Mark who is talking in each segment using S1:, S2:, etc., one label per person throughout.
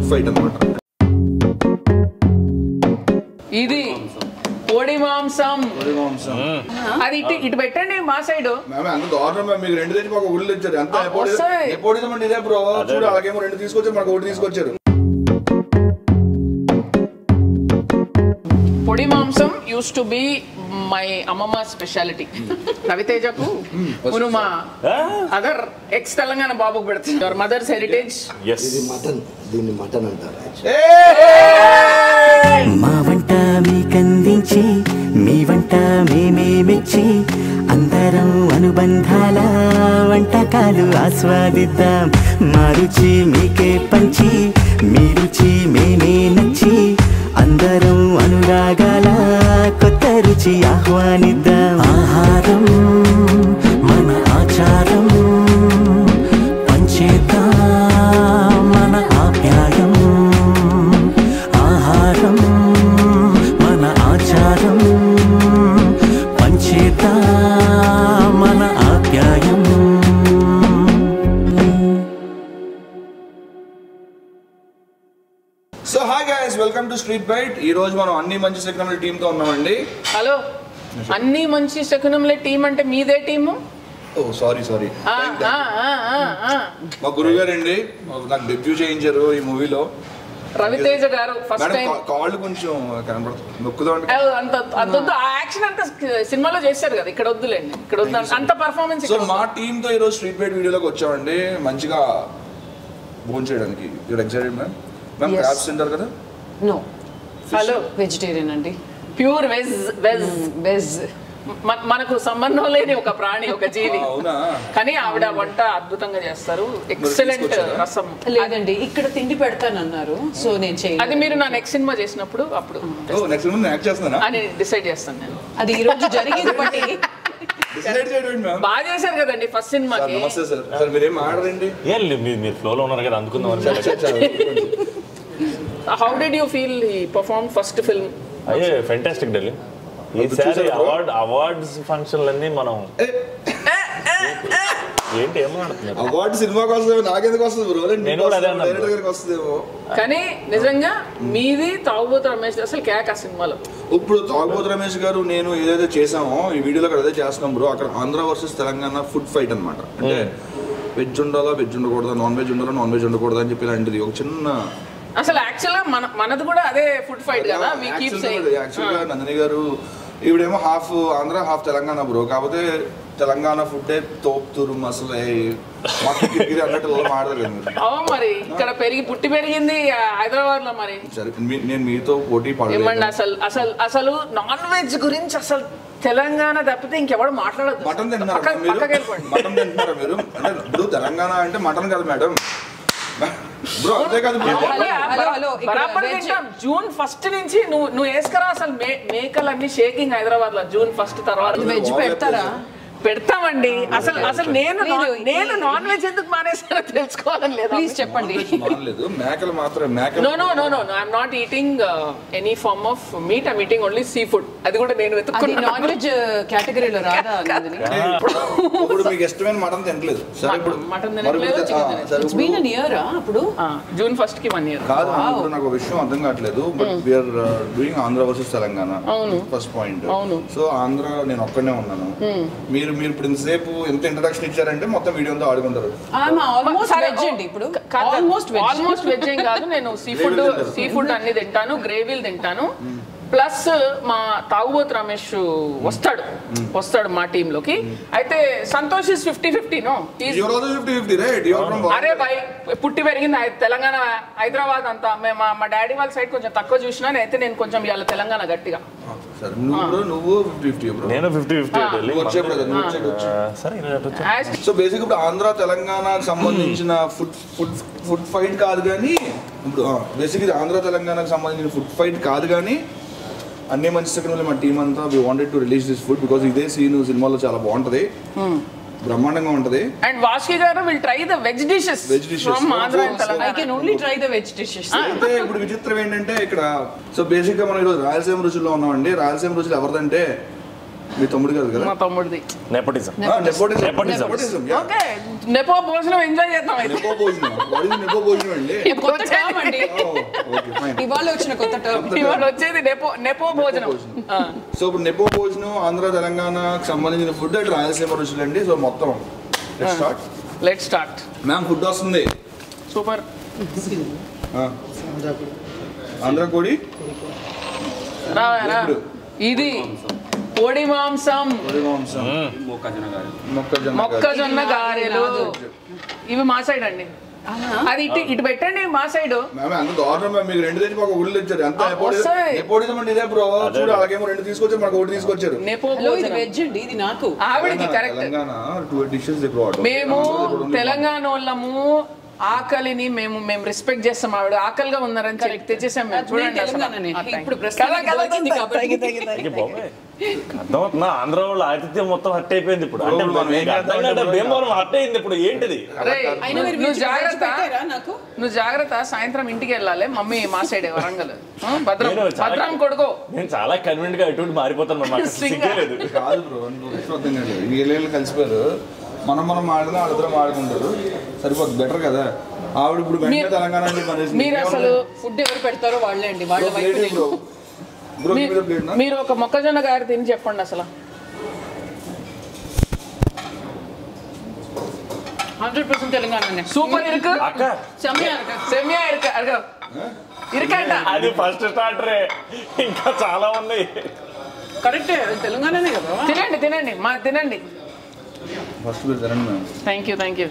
S1: Fight అనమాట
S2: ఇది కోడి మాంసం అది ఇటు ఇటు పెట్టండి మా సైడ్
S1: మ్యామ్ అంత దారుణం మ్యామ్ మీకు రెండు తెచ్చి మాకు ఒకటి తెచ్చారు ఎంత
S2: ఆ, వస్తాయి.
S1: ఎప్పుడు అండి ఇదే బ్రో చూడు అలాగేమో రెండు తీసుకొచ్చారు మనకు ఒకటి తీసుకొచ్చారు
S2: పొడి మాంసం యూస్ టు బి మై అమ్మమ్మ స్పెషాలిటీ రవితేజకు ఉను మా అదర్ ఎక్స్ తెలంగాణ బాబుకు పెడుతుంది యువర్ మదర్స్ హెరిటేజ్
S3: ఎస్
S4: ఇది మటన్ దీన్ని మటన్ అంటారు
S5: మా వంట మీకందించి మీ వంట మేమే మెచ్చి అందరం అనుబంధాల వంటకాలు ఆస్వాదిద్దాం మా రుచి మీకే పంచి మీ రుచి మేమే నచ్చి అందరం అనురాగాల కొత్త రుచి ఆహ్వానిద్దాం ఆహారం మన ఆచారం పంచేద్దాం మన ఆప్యాయం ఆహారం మన ఆచారం పంచేద్దాం మన ఆప్యాయం
S1: so hi guys welcome to street bite ఈ రోజు మనం అన్ని మంచి సెకండ్ టీమ్ తో ఉన్నామండి
S2: హలో అన్ని మంచి శకునంలే టీం అంటే మీదే టీము
S1: ఓ సారీ సారీ
S2: ఆ, ఆ, ఆ, ఆ, ఆ.
S1: మా గురువు గారు అండి నాకు డెబ్యూ చేయించారు ఈ మూవీలో
S2: రవితేజ గారు ఫస్ట్
S1: మేడం
S2: టైం
S1: కా- కాళ్ళు కొంచెం కనబడుతుంది నొక్కుదాం అంటే
S2: అంత అంత ఆ యాక్షన్ అంతా సినిమాలో చేశారు కదా ఇక్కడ వద్దులేండి ఇక్కడ వద్దు అంత పర్ఫార్మెన్స్
S1: సో మా టీమ్ తో ఈరోజు స్ట్రీట్ బైట్ వీడియోలోకి వచ్చామండి మంచిగా భోజనం చేయడానికి you're excited ma'am ma'am
S6: Yes.
S1: Crabs తింటారు కదా
S6: నో
S2: హలో
S6: వెజిటేరియన్ అండి
S2: ప్యూర్ వెజ్ వెజ్
S6: వెజ్
S2: మన- మనకు సంబంధం లేని ఒక ప్రాణి ఒక జీవి
S1: ఆ, అవునా
S2: కానీ ఆవిడ వంట అద్భుతంగా చేస్తారు ఎక్సలెంట్
S1: తీసుకొచ్చారా?
S2: రసం
S6: లేదండి ఇక్కడ తిండి పెడతానన్నారు సో నేను
S2: అది
S6: చేయలేదు
S2: మీరు నా నెక్స్ట్ సినిమా చేసినప్పుడు అప్పుడు
S1: ఓ నెక్స్ట్ ముందు యాక్ట్ చేస్తున్నానా
S2: అని డిసైడ్ చేస్తాను నేను
S6: అది ఈ రోజు జరిగింది బట్టి
S1: డిసైడ్ చేయడం మ్యామ్
S2: బాగా చేశారు కదండి ఫస్ట్
S1: సార్
S2: సినిమాకి
S1: నమస్తే సార్ సార్ మీరేం ఆడరండి
S3: ఏం లేదు, మీరు మీరు ఫ్లోలో ఉన్నారు కదా అందుకుందాం అని
S2: హౌ డిడ్ యూ ఫీల్ ఈ పర్ఫార్మ్ ఫస్ట్ ఫిల్మ్
S3: అయ్యే ఫెంటాస్టిక్ ఢిల్లీ ఈసారి
S1: చూసారా bro?
S3: అవార్డ్ అవార్డ్స్ ఫంక్షన్లన్నీ మనం ఏంటి ఏం మాట్లాడుతున్నారు
S1: అవార్డు సినిమాకి వస్తుంది నాకెందుకు వస్తుంది బ్రో
S3: నేను కూడా అదే అన్నాను
S1: డైరెక్టర్
S3: bro.
S1: గారికి వస్తుందేమో
S2: కానీ నిజంగా మీది తాగుబోతు రమేష్ అసలు కేక్ ఆ సినిమాలో
S1: ఇప్పుడు తాగుబోతు రమేష్ గారు నేను ఏదైతే చేసామో ఈ వీడియోలో అక్కడ అదే చేస్తున్నాం బ్రో అక్కడ Andhra versus Telangana food fight అన్నమాట అంటే వెజ్ ఉండాలా వెజ్ ఉండకూడదా నాన్ వెజ్ ఉండాలా నాన్ వెజ్ ఉండకూడదా అని చెప్పి ఇలాంటిది ఒక చిన్న
S2: అసలు యాక్చువల్ గా మన మనది కూడా అదే ఫుడ్ ఫైట్ కదా వి కీప్
S1: యాక్చువల్ గా నందిని గారు ఈవిడేమో half Andhra half Telangana bro కాకపోతే తెలంగాణ ఫుడ్డే తోపుతురు అసలు మాకు కిరికిరి అన్నట్టు ఇలా మాట్లాడలేదు మీరు
S2: ఓ మరి ఇక్కడ పెరిగి పుట్టి పెరిగింది హైదరాబాద్ లో మరి
S1: సరే మీ- నేను మీతో పోటీ
S2: ఏమండి
S1: పడలేదు
S2: అసలు అసలు అసలు నాన్ వెజ్ గురించి అసలు తెలంగాణ తప్పితే ఇంకెవడు మాట్లాడదు
S1: మటన్ తింటున్నారా
S2: పక్క-
S1: మీరు
S2: పక్కకి వెళ్ళిపోండి.
S1: మటన్ తింటున్నారా మీరు అంటే ఇప్పుడు తెలంగాణ అంటే మటన్ కదా మేడం బ్రో అంతే కాదు bro.
S6: హలో, హలో, హలో, ఇక్కడ
S2: బరాబర్
S6: veg-
S2: తింటాం. జూన్ ఫస్ట్ నుంచి నువ్వు నువ్వు వేసుకురా అసలు మే మేకలన్నీ షేకింగ్ హైదరాబాద్ లో జూన్ ఫస్ట్ తర్వాత
S6: వెజ్ పెడతారా
S2: పెడతామండి అసలు అసలు నేను
S6: మీరు
S2: నాన్- నేను నాన్ వెజ్ ఎందుకు మానేసానో తెలుసుకోవాలని లేదా
S6: ప్లీజ్ చెప్పండి
S1: మానలేదు మేకలు మాత్రమే మేకలు
S2: no no no no no I'm not eating any farm of meat I'm eating only sea food అది కూడా నేను
S6: అది
S2: వెతుక్కున్నాను
S6: నాన్ వెజ్ కేటగిరీలో రాదా నందిని
S1: ఇప్పుడు మీకు ఇష్టమైన మటన్ తినట్లేదు సరే ఇప్పుడు
S2: మటన్
S1: మరి
S2: తినట్లేదు,
S1: ఇప్పుడు-
S2: చికెన్
S1: ఆ,
S2: తినట్లేదు.
S1: సరే
S6: ఇట్స్
S1: ఇప్పుడు-
S6: బీన్ అన్ ఇయర్ అప్పుడు
S2: జూన్ ఫస్ట్ కి వన్ ఇయర్
S1: కాదు ఇప్పుడు నాకు ఒక విషయం అర్థం కావట్లేదు but we're doing Andhra versus Telangana
S2: అవును.
S1: ఫస్ట్ పాయింట్
S2: అవును.
S1: సో ఆంధ్ర నేను ఒక్కనే ఉన్నాను మీరు మీరు ఇప్పుడు ఇంతసేపు ఎంత ఇంట్రడక్షన్ ఇచ్చారంటే మొత్తం వీడియో అంతా ఆడుకుంటారు
S6: ఆల్మోస్ట్ వెజ్ అండి ఇప్పుడు ఆల్మోస్ట్ వెజ్
S2: ఆల్మోస్ట్ వెజ్ ఏం కాదు నేను సీ ఫుడ్
S1: Gravy తింటారు.
S2: సీ ఫుడ్ అన్ని తింటాను గ్రేవీలు తింటాను ప్లస్ మా తాగుబోతు రమేష్ వస్తాడు వస్తాడు మా టీమ్ లోకి అయితే Santosh is fifty fifty no
S1: you're also fifty fifty right you're from
S2: అరే భాయ్ పుట్టి పెరిగింది హై- తెలంగాణ హైదరాబాద్ అంతా మేము మా- మా డాడీ వాళ్ళ సైడ్ కొంచెం తక్కువ చూసినా అయితే నేను కొంచెం ఇవాళ తెలంగాణ గట్టిగా
S1: సరే నువ్వు bro, నువ్వు ఫిఫ్టీ ఫిఫ్టీ బ్రో
S3: నేను ఫిఫ్టీ ఫిఫ్టీ ఢిల్లీ
S1: నువ్వు వచ్చే brother, నువ్వు వచ్చే వచ్చే
S3: సరే ఇలా చెప్పొచ్చు.
S2: As-
S1: సో బేసిక్ ఇప్పుడు ఆంధ్ర తెలంగాణకు సంబంధించిన ఫుడ్ ఫుడ్ ఫుడ్ ఫైట్ కాదు కానీ ఇప్పుడు బేసిక్ ఇది ఆంధ్ర తెలంగాణకు సంబంధించిన ఫుడ్ ఫైట్ కాదు కానీ అన్ని మంచి సెకండ్ మా టీం అంతా we wanted to release this food because ఇదే సీన్ సినిమాలో చాలా బాగుంటది బ్రహ్మాండంగా ఉంటది
S2: అండ్ వాష్కి గారు will try the veg dishes
S1: Veg dishes.
S2: From Andhra and
S1: So-
S6: I
S2: Telangana
S6: can only try the veg dishes
S1: అయితే ఇప్పుడు విచిత్రం ఏంటంటే ఇక్కడ సో బేసిక్ గా మనం ఈరోజు రాయలసీమ రుచుల్లో ఉన్నామండి రాయలసీమ రుచులు ఎవరిదంటే మీ తమ్ముడు కాదు కదా
S2: మా తమ్ముడిది
S3: నెపటిజం
S1: ఆ, nepotism.
S3: Nepotism.
S1: Nepotism, yeah.
S2: Okay nepo భోజనం ఎంజాయ్ చేద్దాం అయితే
S1: నెపో భోజనం What is నెపో భోజనం అండి
S6: కొత్త టర్మ్ అండి
S1: ఓకే ఫైన్
S6: ఇవాళ వచ్చిన కొత్త టర్మ్
S2: ఇవాళ వచ్చేది నెపో నెపో భోజనం ఆ.
S1: సో ఇప్పుడు నెపో భోజనం ఆంధ్ర తెలంగాణకు సంబంధించిన ఫుడ్ అటు రాయలసీమ రుచులు అండి సో మొత్తం start
S2: let start
S1: ma'am food వస్తుంది
S2: సూపర్
S1: ఆ. ఆంధ్ర కోడి
S2: రా రా
S1: ఎప్పుడు?
S2: ఇది కోడి మాంసం
S1: కోడి మాంసం మొక్కజొన్న
S2: మొక్కజొన్న గారెలు ఇవి మా సైడ్ అండి అది ఇటు ఇటు పెట్టండి మా సైడ్
S1: మ్యామ్ అంత దారుణం మ్యామ్ మీకు రెండు తెచ్చి మాకు ఒకటి తెచ్చారు ఎంత
S2: ఆ, వస్తాయి.
S1: నెపోటిజం అంటే ఇదే బ్రో చూడు అలాగేమో రెండు తీసుకొచ్చారు మాకు ఒకటి తీసుకొచ్చారు
S2: నెపో
S6: హలో ఇది
S2: భోజనం
S6: వెజ్ అండి ఇది నాకు
S2: ఆవిడకి
S1: Telangana-
S2: correct
S1: Telangana two dishes brought
S2: మేము తెలంగాణ వాళ్ళము ఆకలిని మేము మేము రెస్పెక్ట్ చేస్తాం ఆవిడ ఆకలిగా ఉన్నారని చెప్పి తెచ్చేసాం మేము
S6: అది
S2: చూడండి అసలు.
S6: తెలంగాణనే.
S2: ఆ, thank
S6: ఇప్పుడు
S2: you.
S6: ప్రస్తుతానికి
S2: కదా, కదా,
S6: దొరికింది
S2: కదా,
S6: కాబట్టి.
S2: thank you, thank you, thank you.
S3: ఇంకే బాబాయ్ అర్థమవుతుందా ఆంధ్ర వాళ్ళ ఆతిథ్యం మొత్తం హట్ అయిపోయింది ఇప్పుడు అంటే
S1: ఇప్పుడు మనం ఏం
S3: మీకు అర్థం
S1: చేద్దాం
S3: కాదు భీమవరం హట్ అయింది ఇప్పుడు ఏంటిది
S2: రేయ్,
S6: అయినా మీరు
S2: నువ్వు
S6: వెజ్
S2: జాగ్రత్త
S6: పెట్టారా నాకు
S2: నువ్వు జాగ్రత్త సాయంత్రం ఇంటికి వెళ్ళాలి మమ్మీ మా సైడే వరంగల్ ఆ, భద్రం
S3: నేను చాలా-
S2: భద్రం కొడుకో
S3: నేను చాలా కన్వీనియంట్ గా ఎటువంటి మారిపోతాను నాకు అసలు
S2: Singer.
S3: సిగ్గే లేదు
S1: కాదు బ్రో నువ్వు అర్థం కాదు వీళ్ళు కలిసిపోయారు మనం మనం ఆడదాం వాళ్ళిద్దరం ఆడుకుంటారు సరిపోతుంది బెటర్ కదా ఆవిడ ఇప్పుడు వెంటనే
S2: మీరు-
S1: తెలంగాణ అని చెప్పి అనేసి
S2: మీరు అసలు
S6: ఫుడ్ ఎవరు పెడతారో వాళ్ళే అండి వాళ్ళ
S1: బ్రో,
S6: వైపు
S1: ప్లేట్
S6: నేను
S1: బ్రో బ్రో
S2: మీ-
S1: మీద ప్లేట్ నా
S2: మీరు ఒక మొక్కజొన్న గారి తిని చెప్పండి అసలు
S6: హండ్రెడ్ పర్సెంట్ తెలంగాణ
S2: సూపర్ ఇరుకు
S3: అక్క
S2: సెమియా ఇరుక అరగ ఇరుకంట
S3: అది ఫస్ట్ స్టార్టరే ఇంకా చాలా ఉన్నాయి
S6: కరెక్టే తెలంగాణనే కదా
S2: తినండి తినండి మా తినండి
S1: ఫస్ట్ మీరు తినండి ma'am
S2: thank you thank you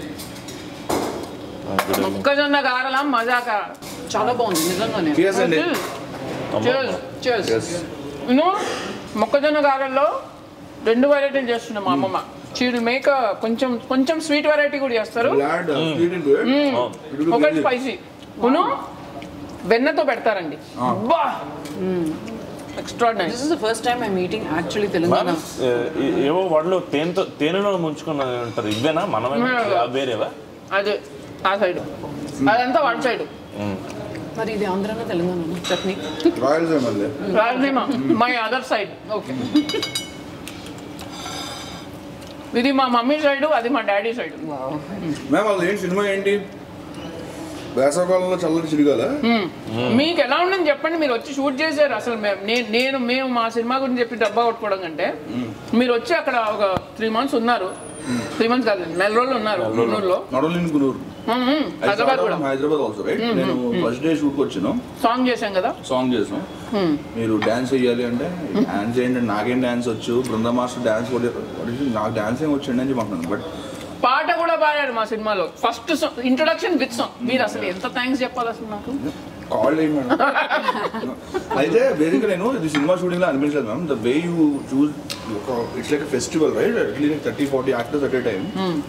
S2: మొక్కజొన్న గారల మజాక
S6: చాలా బాగుంది నిజంగానే
S1: Cheers అండి
S2: Cheers.
S6: Cheers.
S1: Yes.
S2: నేను మొక్కజొన్న గారెల్లో రెండు వెరైటీలు చేస్తున్నాం మా అమ్మమ్మ చీడు మేక కొంచెం కొంచెం స్వీట్ వెరైటీ కూడా చేస్తారు
S1: Glad, uh, sweet into it. It will be
S2: ఒకటి
S1: crazy.
S2: స్పైసీ ఉను వెన్నతో పెడతారండి బా extraordinary
S6: this is the first time I meeting actually Telangana
S3: ఏ- ఏవో వాళ్ళు తేనెతో తేనెలో ముంచుకున్న ఉంటారు ఇవేనా మనమే వేరేవా
S2: అదే ఆ సైడ్ అదంతా వన్ సైడ్
S6: మరి ఇది ఆంధ్రాలో తెలంగాణ చట్నీ
S1: రాయలసీమ మళ్ళీ
S2: rajma my other side okay ఇది మా మమ్మీ సైడ్ అది మా డాడీ సైడ్
S1: మ్యామ్ వాళ్ళు ఏంటి సినిమా ఏంటి వేసవకాలంలో చల్లటి చిరుగాల
S2: మీకు ఎలా ఉండని చెప్పండి మీరు వచ్చి షూట్ చేశారు అసలు మే- నే- నేను మేము మా సినిమా గురించి చెప్పి డబ్బా కొట్టుకోవడం కంటే మీరు వచ్చి అక్కడ ఒక త్రీ మంత్స్ ఉన్నారు త్రీ మంత్స్ కాదు నెల రోజులు ఉన్నారు గున్నూరులో
S1: నడవలేని గురూరు
S2: మ్మ్, మ్మ్. హైదరాబాద్ కూడా
S1: హైదరాబాద్ ఆల్సో రైట్ నేను ఫస్ట్ డే షూట్కి వచ్చాను
S2: సాంగ్ చేశాం కదా
S1: సాంగ్ చేసాం మీరు డ్యాన్స్ చేయాలి అంటే డ్యాన్స్ చేయండి నాకేం డ్యాన్స్ వచ్చు బృంద మాస్టర్ డ్యాన్స్ కూడా నాకు డ్యాన్స్ ఏం వచ్చండి అని చెప్పంటున్నాను బట్
S2: పాట కూడా పాడాడు మా సినిమాలో ఫస్ట్ ఇంట్రొడక్షన్ విత్ సాంగ్ మీరు అసలు ఎంత థ్యాంక్స్ చెప్పాలి అసలు నాకు
S1: కాల్ అయ్యి మేడం అయితే బేసిక్గా నేను ఇది సినిమా షూటింగ్లో అనిపించలేదు మ్యామ్ ద వే యూ చూస్ ఒక it's like festival right atleast thirty forty actors at a time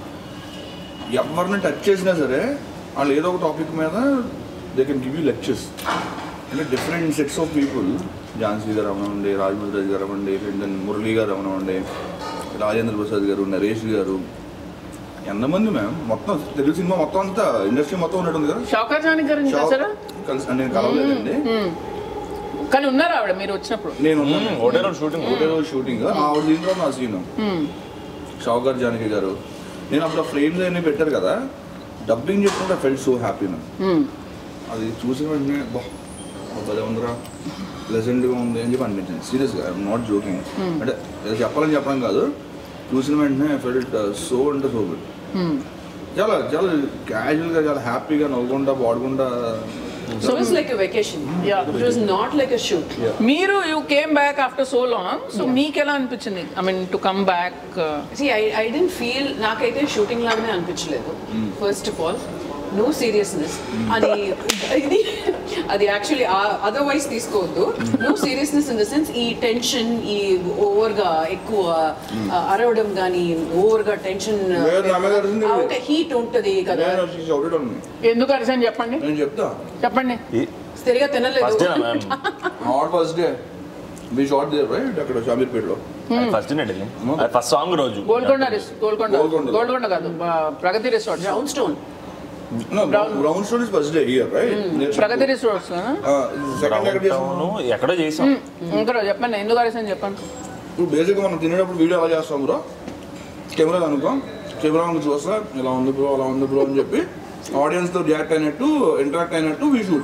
S1: ఎవరిని టచ్ చేసినా సరే వాళ్ళు ఏదో ఒక టాపిక్ మీద they can give you lectures అంటే different sets of people Jhansi గారు అవనండి రాజముద్రాజ్ గారు అవ్వండి దెన్ మురళీ గారు అవనండి రాజేంద్ర ప్రసాద్ గారు నరేష్ గారు ఎంతమంది మ్యామ్ మొత్తం తెలుగు సినిమా మొత్తం అంతా ఇండస్ట్రీ మొత్తం ఉన్నట్టుంది కదా
S2: షౌకా జాని గారిని చూసారా
S1: కలిసి నేను కలవలేదండి
S2: కానీ ఉన్నారు ఆవిడ మీరు వచ్చినప్పుడు
S1: నేను
S3: ఒకటే రోజు షూటింగ్
S1: ఒకటే రోజు షూటింగ్ ఆవిడ దీంట్లో నా సీన్ షావుకర్ జానకి గారు నేను అప్పుడు ఫ్రేమ్స్ అన్ని పెట్టారు కదా డబ్బింగ్ చెప్పుకుంటే felt so happy ma'am
S2: hmm.
S1: అది చూసిన వెంటనే బా భలే ఉందిరా ప్లెజెంట్గా ఉంది అని చెప్పి అనిపించింది సీరియస్గా ఐఎమ్ నాట్ జోకింగ్ అంటే ఏదో చెప్పాలని చెప్పడం కాదు చూసిన వెంటనే ఫెల్ట్ సో అంటే సో గుడ్
S2: మ్మ్.
S1: చాలా చాలా క్యాజువల్గా చాలా హ్యాపీగా నవ్వుకుంటా పాడుకుంటా
S6: so it's like a vacation
S2: Yeah.
S6: It was not like a shoot
S2: మీరు you came back after so long so మీకు ఎలా అనిపించింది I mean to come back
S6: see I didn't feel నాకైతే షూటింగ్ లాగానే అనిపించలేదు first of all no seriousness అని ఇది అది యాక్చువల్లీ అదర్వైజ్ తీసుకోవద్దు no seriousness in the sense ఈ టెన్షన్ ఈ ఓవర్గా ఎక్కువ ఆ, అరవడం కానీ ఓవర్గా టెన్షన్
S1: లేదు, నా మీద అరిచింది.
S6: హీట్ ఉంటుంది కదా
S1: నేను వచ్చి shouted on me.
S2: ఎందుకు అరిసాను చెప్పండి
S1: నేను చెప్తా
S2: చెప్పండి
S6: సరిగా తినలేదు
S3: first day ma'am
S1: not first day మీ షార్ట్ దేర్ రైట్ అక్కడ షామీర్పేటలో
S3: ఫస్ట్ డే ఫస్ట్ సాంగ్ రోజు
S2: గోల్కొండ రిస్ గోల్కొండ
S1: గోల్కొండ.
S2: గోల్కొండ కాదు బ- Pragathi resort
S6: round stone
S1: No, ground stone is first day here, right? Near
S2: Pragathi
S1: Shakti.
S2: Resorts
S1: Uh, this is second day
S3: town ఎక్కడో చేసాం
S2: ఇంకా చెప్పండి ఎందుకు అరిసాను చెప్పండి
S1: ఇప్పుడు బేసిక్గా మనం తినేటప్పుడు వీడియో ఎలా చేస్తాం బ్రో కెమెరా అనుకో కెమెరా ముందు చూస్తా ఇలా ఉంది బ్రో అలా ఉంది బ్రో అని చెప్పి ఆడియన్స్తో రియాక్ట్ అయినట్టు ఇంటరాక్ట్ అయినట్టు వీ షూట్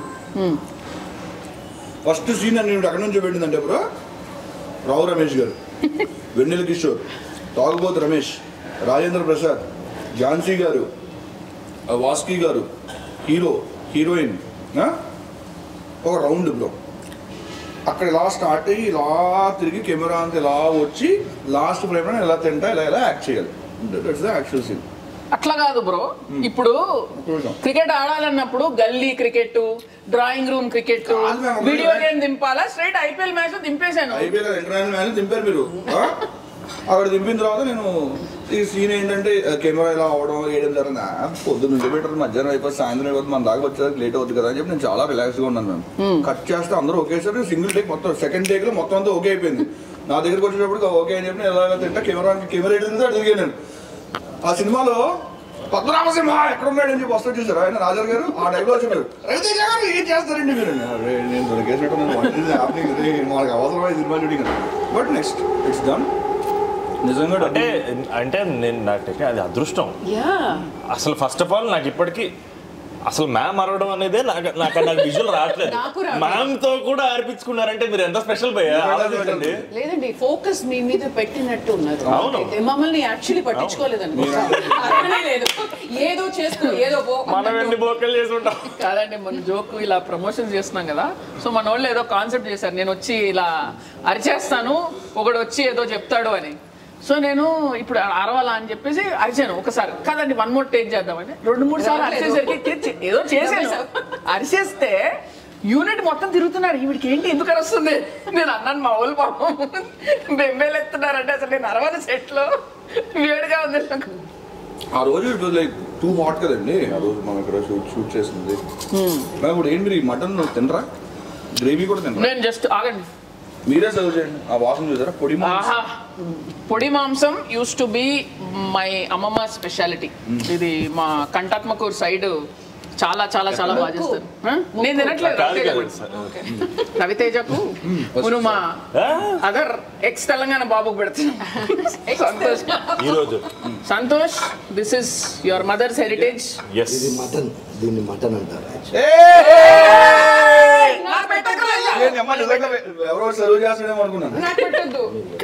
S1: ఫస్ట్ సీన్ నేను ఎక్కడి నుంచి పెట్టిందంటే బ్రో రావు రమేష్ గారు వెన్నెల కిషోర్ తాగుబోతు రమేష్ రాజేంద్ర ప్రసాద్ ఝాన్సీ గారు ఆ వాస్కి గారు హీరో హీరోయిన్ ఆ? ఒక రౌండ్ బ్రో అక్కడ ఇలా స్టార్ట్ అయ్యి ఇలా తిరిగి కెమెరా అంతా ఇలా వచ్చి లాస్ట్ ఫ్రేమ్ ఇలా తింటా ఇలా ఇలా యాక్ట్ చేయాలి దట్స్ ద యాక్చువల్ సీన్
S2: అట్లా కాదు బ్రో ఇప్పుడు
S1: నిమిషం.
S2: క్రికెట్ ఆడాలన్నప్పుడు gully cricket drawing room cricket
S1: కాదు మ్యామ్,
S2: వీడియో
S1: ఒకటే.
S2: గేమ్ దింపాలా స్ట్రైట్ ఐపీఎల్ మ్యాచ్ దింపేశాను
S1: అయిపోయిన ఇంటర్నేషనల్ మ్యాచ్ దింపారు మీరు ఆ? అక్కడ దింపిన తర్వాత నేను ఈ సీన్ ఏంటంటే కెమెరా ఇలా అవడం వేయడం జరిగింది ఆ, పొద్దున్న నుంచి పెట్టారు మధ్యాహ్నం అయిపోయి సాయంత్రం అయిపోతుంది మన దాకా వచ్చేసరికి లేట్ అవుతుంది కదా అని చెప్పి నేను చాలా రిలాక్స్గా ఉన్నాను మేము కట్ చేస్తే అందరూ ఒకేసారి సింగిల్ టేక్ మొత్తం సెకండ్ టేక్ లో మొత్తం అంతా ఓకే అయిపోయింది నా దగ్గరికి వచ్చేటప్పుడు ఓకే అని చెప్పి నేను ఎలా తింటా కెమెరా కెమెరా ఎడితే అడిగాను నేను ఆ సినిమాలో పద్మనాభసింహ ఎక్కడ ఉన్నాడు అని చెప్పి వస్తా చూసారు ఆయన రాజర్ గారు ఆ టైంలో వచ్చారు రవితేజ గారు ఏం చేస్తారండి మీరు అరే, నేను దొరికేసినట్టు నేను వంట చేసి happening ఇది. మనకు అవసరమైన సినిమా shooting but next it's done నిజంగా
S3: అంటే
S1: డబ్బు-
S3: అంటే నేను నాకు అది అదృష్టం
S6: యా
S3: అసలు ఫస్ట్ ఆఫ్ ఆల్ నాకు ఇప్పటికీ అసలు మ్యామ్ అరవడం అనేది నాకు నాకు నాకు విజువల్ రావట్లేదు
S6: నాకు రావట్లేదు.
S3: మ్యామ్ తో కూడా అర్పించుకున్నారంటే మీరు ఎంత స్పెషల్ భయ్యా ఆలోచించండి
S6: లేదండి ఫోకస్ మీ మీద పెట్టినట్టు ఉన్నారు
S3: అవును.
S6: అయితే మమ్మల్ని యాక్చువల్లీ పట్టించుకోలేదండి అర్థమే లేదు ఏదో చేస్తూ ఏదో పో
S3: మనం ఎన్ని బోకలు చేసి ఉంటాం
S2: కాదండి మన జోక్ ఇలా ప్రమోషన్ చేస్తున్నాం కదా సో మన వాళ్ళు ఏదో కాన్సెప్ట్ చేశారు నేను వచ్చి ఇలా అరిచేస్తాను ఒకడు వచ్చి ఏదో చెప్తాడు అని సో నేను ఇప్పుడు అరవాలా అని చెప్పేసి అరిచాను ఒకసారి కాదండి వన్ మోర్ టేక్ చేద్దామని రెండు మూడు సార్లు అరిచేసరికి తెచ్చి- ఏదో చేశాను అరిచేస్తే యూనిట్ మొత్తం తిరుగుతున్నాడు ఈవిడికి ఏంటి ఎందుకు అరుస్తుంది నేను అన్నాను మా వాళ్ళు పాపం బెంబేలు ఎత్తున్నారంటే అసలు నేను అరవని సెట్లో వేడిగా ఉంది నాకు.
S1: ఆ రోజు ఇట్ లైక్ టూ హాట్ కదండి ఆ రోజు మనం ఇక్కడ షూట్ షూట్ చేసింది మరి ఇప్పుడు ఏంటి మీరు ఈ మటన్ తినరా గ్రేవీ కూడా తినరా
S2: నేను జస్ట్ ఆగండి
S1: మీరే సర్వ్ చేయండి ఆ వాసన చూసారా పొడి మాంసం.
S2: ఆహా పొడి మాంసం యూస్ టు బి మై అమ్మమ్మ స్పెషాలిటీ ఇది మా కంటాత్మకూర్ సైడ్ చాలా చాలా చాలా బాగా చేస్తారు ఆ? నేను తినట్లేదు
S3: కాదు
S2: రవితేజ
S3: కాదు
S2: కూడా. రవితేజకు నువ్వు మా
S3: ఆ?
S2: అదర్ ఎక్స్ తెలంగాణ బాబుకు పెడుతున్నా సంతోష్
S3: ఈ రోజు
S2: Santosh this is your mother's heritage
S3: ఎస్
S4: ఇది మటన్ దీన్ని మటన్ అంటారు actually.
S1: ఏంటి అమ్మా నిజంగా ఎవరో సర్వ్ చేస్తాడేమో అనుకున్నాను
S2: నాకు పెట్టొద్దు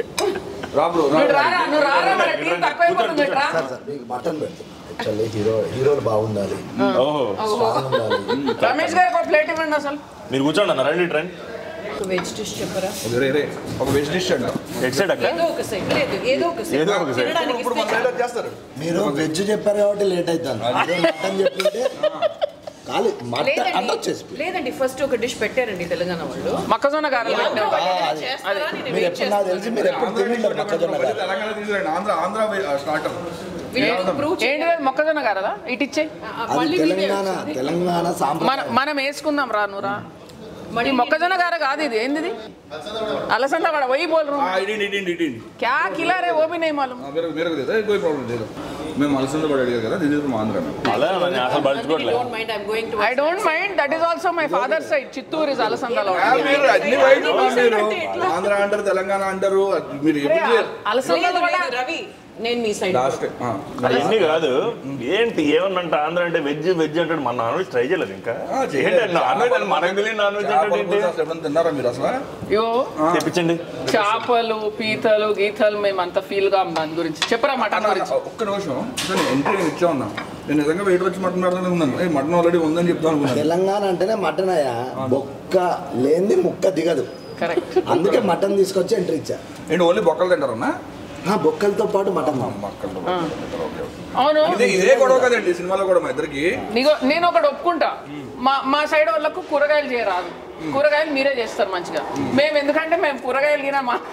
S1: రా బ్రో రా
S2: నువ్వు రారా నువ్వు రారా మన టీం తక్కువైపోతుంది రా
S4: సార్ సార్ మీకు మటన్ పెడతాం యాక్చువల్లీ హీరో హీరోలు బాగుండాలి
S3: ఓహో
S4: స్ట్రాంగ్ ఉండాలి
S2: రమేష్ గారికి ఒక ప్లేట్ ఇవ్వండి అసలు
S3: మీరు కూర్చోండి అన్న రండి ట్రెండ్
S6: వెజ్ డిష్ చెప్పరా
S1: రే రే ఒక వెజ్ డిష్ అంట
S3: ఎట్ సైడ్ అక్క
S6: ఏదో ఒక సైడ్ లేదు ఏదో ఒక సైడ్
S3: ఏదో ఒక side.
S6: తినడానికి
S1: ఇప్పుడు మన
S6: ఇస్తే
S1: సైడ్ చేస్తారు
S4: మీరు వెజ్ చెప్పారు కాబట్టి లేట్ అవుతాను మీరు మటన్ చెప్తుంటే కాదు మటన్ అంటే వచ్చేసి
S6: లేదండి లేదండి ఫస్ట్ ఒక డిష్ పెట్టారండి తెలంగాణ వాళ్ళు
S2: మొక్కజొన్న గారెలు
S6: ఆంధ్ర
S2: పెట్టారు.
S6: వాళ్ళు ఏదైనా చేస్తారా అని నేను
S4: మీరు
S6: వెయిట్
S4: ఎప్పుడు నాకు తెలిసి మీరు ఎప్పుడు తింటారు మొక్కజొన్న గారెలు.
S1: తెలంగాణ తీసుకురండి ఆంధ్ర ఆంధ్ర స్టార్టర్
S6: ప్రూవ్
S2: ఏంటి అది మొక్కజొన్న గారదా ఇటు ఇచ్చే
S4: అది
S6: మళ్ళీ మీదే
S4: తెలంగాణ
S6: వచ్చింది.
S4: తెలంగాణ
S2: మన
S4: సాంప్రదాయం
S2: మనం వేసుకుందాం రా నువ్వురా
S6: మళ్ళీ
S2: ఈ మొక్కజొన్న గార కాదు ఇది ఏంది ఇది అలసంద వాడ వही बोल रहा हूं
S1: ఇటీన్ ఇటీన్ ఇటీన్
S2: क्या खिला रहे वो भी नहीं मालूम
S1: मेरे मेरे को देता है कोई प्रॉब्लम नहीं మేము అలసంద పడి అడిగారు కదా దిస్ ఇస్ ఫ్రమ్ ఆంధ్ర
S3: అదే అన్న, నేను అసలు పడుచుకోవట్లేదు
S6: don't mind I'm going to
S2: I don't mind that is also my father side Chittoor is అలసందలో
S1: మీరు అన్ని వైపు మీరు ఆంధ్ర అంటారు తెలంగాణ అంటారు మీరు ఎప్పుడు
S2: అలసందలో కూడా
S6: రవి నేను మీ సైడ్
S1: లాస్ట్
S3: అవన్నీ కాదు ఏంటి ఏమన్నంట ఆంధ్ర అంటే వెజ్ వెజ్ అంటాడు మన నాన్ వెజ్ ట్రై చేయలేదు ఇంకా
S1: ఆ, చేయలేదు.
S3: ఏంటి నాన్ వెజ్ అని మనకు తెలియదు నాన్ వెజ్ అంటే ఏంటి
S1: ఎప్పుడైనా తిన్నారా మీరు అసలు
S2: యో
S3: తెప్పించండి
S2: చేపలు పీతలు గీతలు మేము అంత ఫీల్ గా దాని గురించి చెప్పరా మటన్ గురించి
S1: ఒక్క నిమిషం అసలు ఎంట్రీ నేను ఇచ్చా ఉన్నా నేను నిజంగా వెయిట్ వచ్చి మటన్ పెడతాను ఉన్నాను ఏ మటన్ ఆల్రెడీ ఉందని చెప్తాను అనుకున్నాను
S4: తెలంగాణ అంటేనే మటన్ అయ్యా బొక్క లేనిది ముక్క దిగదు
S2: కరెక్ట్
S4: అందుకే మటన్ తీసుకొచ్చి ఎంట్రీ ఇచ్చా
S1: ఏంటి ఓన్లీ బొక్కలు తింటారన్నా
S4: ఆ, బొక్కలతో పాటు మటన్
S1: బొక్కలు
S2: అవును
S1: ఇదే ఇదే గొడవ కదండి సినిమాలో కూడా మా ఇద్దరికి
S2: నీగో నేను ఒకటి ఒప్పుకుంటా మా మా సైడ్ వాళ్ళకు కూరగాయలు చేయరాదు కూరగాయలు మీరే చేస్తారు మంచిగా మేము ఎందుకంటే మేము కూరగాయలు గిన మా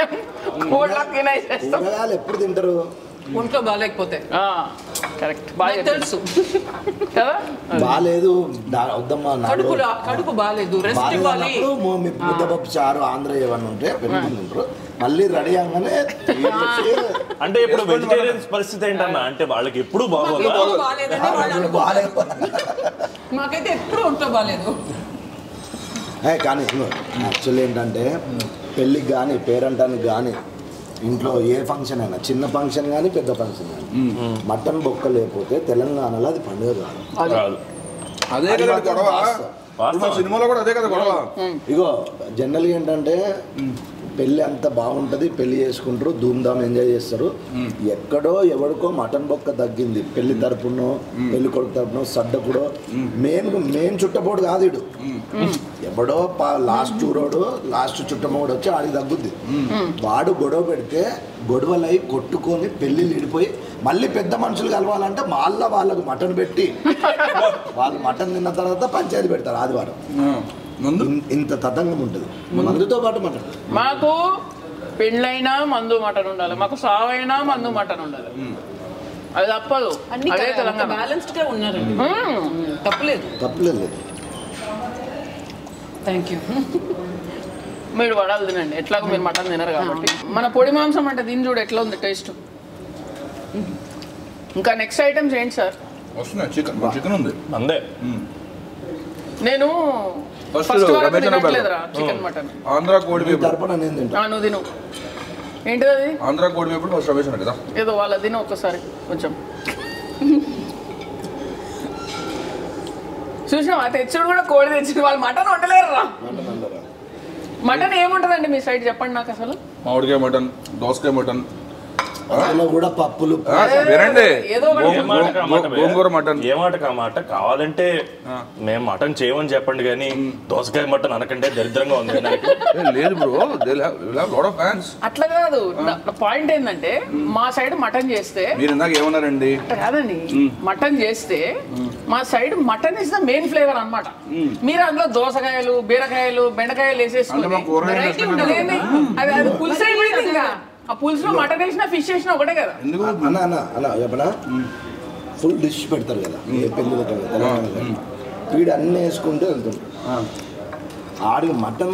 S2: కోళ్ళకి గిన చేస్తాం
S4: కూరగాయలు ఎప్పుడు తింటారు
S6: ఒంట్లో బాగాలేకపోతే
S2: కరెక్ట్ బాగా
S6: నాకు
S2: చెప్పారు.
S6: తెలుసు
S2: కదా
S4: బాగాలేదు దా- వద్దమ్మా నాకు
S6: కడుపు రా- కడుపు బాగాలేదు రెస్ట్ ఇవ్వాలి
S4: బాగాలేనప్పుడు మో- మీ ముద్దపప్పు చారు ఆంధ్ర ఏమన్నా ఉంటే పెట్టుకుంటుంటారు మళ్ళీ రెడీ అవగానే తీసుకొచ్చి
S3: అంటే ఇప్పుడు వెజిటేరియన్స్ పరిస్థితి ఏంటన్నా అంటే వాళ్ళకి ఎప్పుడు బాగోదా
S6: ఒంట్లో బాగాలేదని వాళ్ళు అనుకుంటారు.
S4: బాగాలేదు
S6: మాకైతే ఎప్పుడు ఒంట్లో బాగాలేదు
S4: ఏ, కానీ యాక్చువల్లీ ఏంటంటే పెళ్ళికి కానీ పేరంటానికి కానీ ఇంట్లో ఏ ఫంక్షన్ అయినా చిన్న ఫంక్షన్ కానీ పెద్ద ఫంక్షన్ కానీ మటన్ బొక్క లేకపోతే తెలంగాణలో అది పండుగ కాదు
S3: రాదు
S1: అదే కదా గొడవ ఇప్పుడు మన సినిమాలో కూడా అదే కదా గొడవ
S4: ఇగో జనరల్గా ఏంటంటే పెళ్ళి అంత బాగుంటుంది పెళ్లి చేసుకుంటారు ధూమ్ధామ్ ఎంజాయ్ చేస్తారు ఎక్కడో ఎవరికో మటన్ బొక్క తగ్గింది పెళ్లి తరపునో పెళ్లి కొడుకు తరపునో సడ్డకుడో మెయిన్ మెయిన్ చుట్టపోడు కాదు ఇడు ఎవడో లాస్ట్ చూడోడు లాస్ట్ చుట్టమోడు వచ్చి ఆడికి తగ్గుద్ది వాడు గొడవ పెడితే గొడవలై కొట్టుకొని పెళ్లి ఇడిపోయి మళ్ళీ పెద్ద మనుషులు కలవాలంటే మళ్ళా వాళ్ళకు మటన్ పెట్టి వాళ్ళు మటన్ తిన్న తర్వాత పంచాయతీ పెడతారు ఆదివారం
S1: ఆ, ముందు
S4: ఇన్- ఇంత తతంగం ఉంటుంది మందుతో పాటు మటన్
S2: మాకు పెళ్ళైనా మందు మటన్ ఉండాలి మాకు సావైనా మందు మటన్ ఉండాలి అది తప్పదు
S6: అన్ని
S2: అదే తెలంగాణ
S6: బ్యాలెన్స్డ్ గా ఉన్నారండి
S2: మ్మ్.
S6: తప్పలేదు
S4: తప్పలేదు
S6: థ్యాంక్ యూ
S2: మీరు వడాలు తినండి ఎట్లాగో మీరు మటన్ తినరు కాబట్టి మన పొడి మాంసం అంటే దీని చూడు ఎట్లా ఉంది టేస్ట్ ఇంకా నెక్స్ట్ ఐటమ్స్ ఏంటి సార్
S1: వస్తున్నాయి చికెన్ చికెన్ ఉంది
S2: నేను
S1: First
S2: ఫస్ట్ వరకు
S1: రమేష్ అన్న
S2: తినట్లేదురా చికెన్ మటన్
S1: ఆంధ్ర కోడి
S4: ఈ
S1: వేపుడు
S4: తరపున నేను తింటా
S2: నువ్వు తిను ఏంటిది అది
S1: ఆంధ్ర కోడి వేపుడు ఫస్ట్ రమేష్ అన్న కదా
S2: ఏదో వాళ్ళ తిను ఒక్కసారి కొంచెం చూసినావా తెచ్చుడు కూడా కోడి తెచ్చింది వాళ్ళు మటన్ వండలేరు రా
S4: మటన్ అందరా
S2: మటన్ ఏముంటదండి మీ సైడ్ చెప్పండి నాకు అసలు
S1: మామిడికాయ మటన్ దోసకాయ మటన్
S4: అందులో కూడా పప్పులు
S1: ఆ, వినండి
S2: ఏదో ఒకటి
S1: గో-
S3: ఏ మాట కా మాట
S1: గో- గోంగూర మటన్
S3: ఏ మాట కా మాట కావాలంటే మేము మటన్ చేయమని చెప్పండి కానీ దోసకాయ మటన్ అనకంటే దరిద్రంగా ఉంది నాకు.
S1: ఏ, లేదు బ్రో లాడ్ ఆఫ్ ఫ్యాన్స్
S2: అట్లా కాదు పాయింట్ ఏంటంటే మా సైడ్ మటన్ చేస్తే
S1: మీరు ఇందాక ఏమన్నారండి
S2: అట్లా కాదండి మటన్ చేస్తే మా side mutton is the main flavour అన్నమాట మీరు అందులో దోసకాయలు బీరకాయలు బెండకాయలు
S1: అంటే
S2: వేసేసుకుని
S1: మా కూరగాయలు
S2: variety
S1: వేసుకుని
S2: ఉండదు. అది అది పులుసు అయిపోయింది ఇంకా ఆ పులుసులో మటన్ వేసినా ఫిష్ వేసినా ఒకటే కదా
S1: ఎందుకు
S4: అన్న అన్న అన్న చెప్పనా ఫుల్ డిష్ పెడతారు కదా ఏ పెళ్ళిలో తెలంగాణలో వీడు అన్నీ వేసుకుంటూ వెళ్తుంటాడు ఆడికి మటన్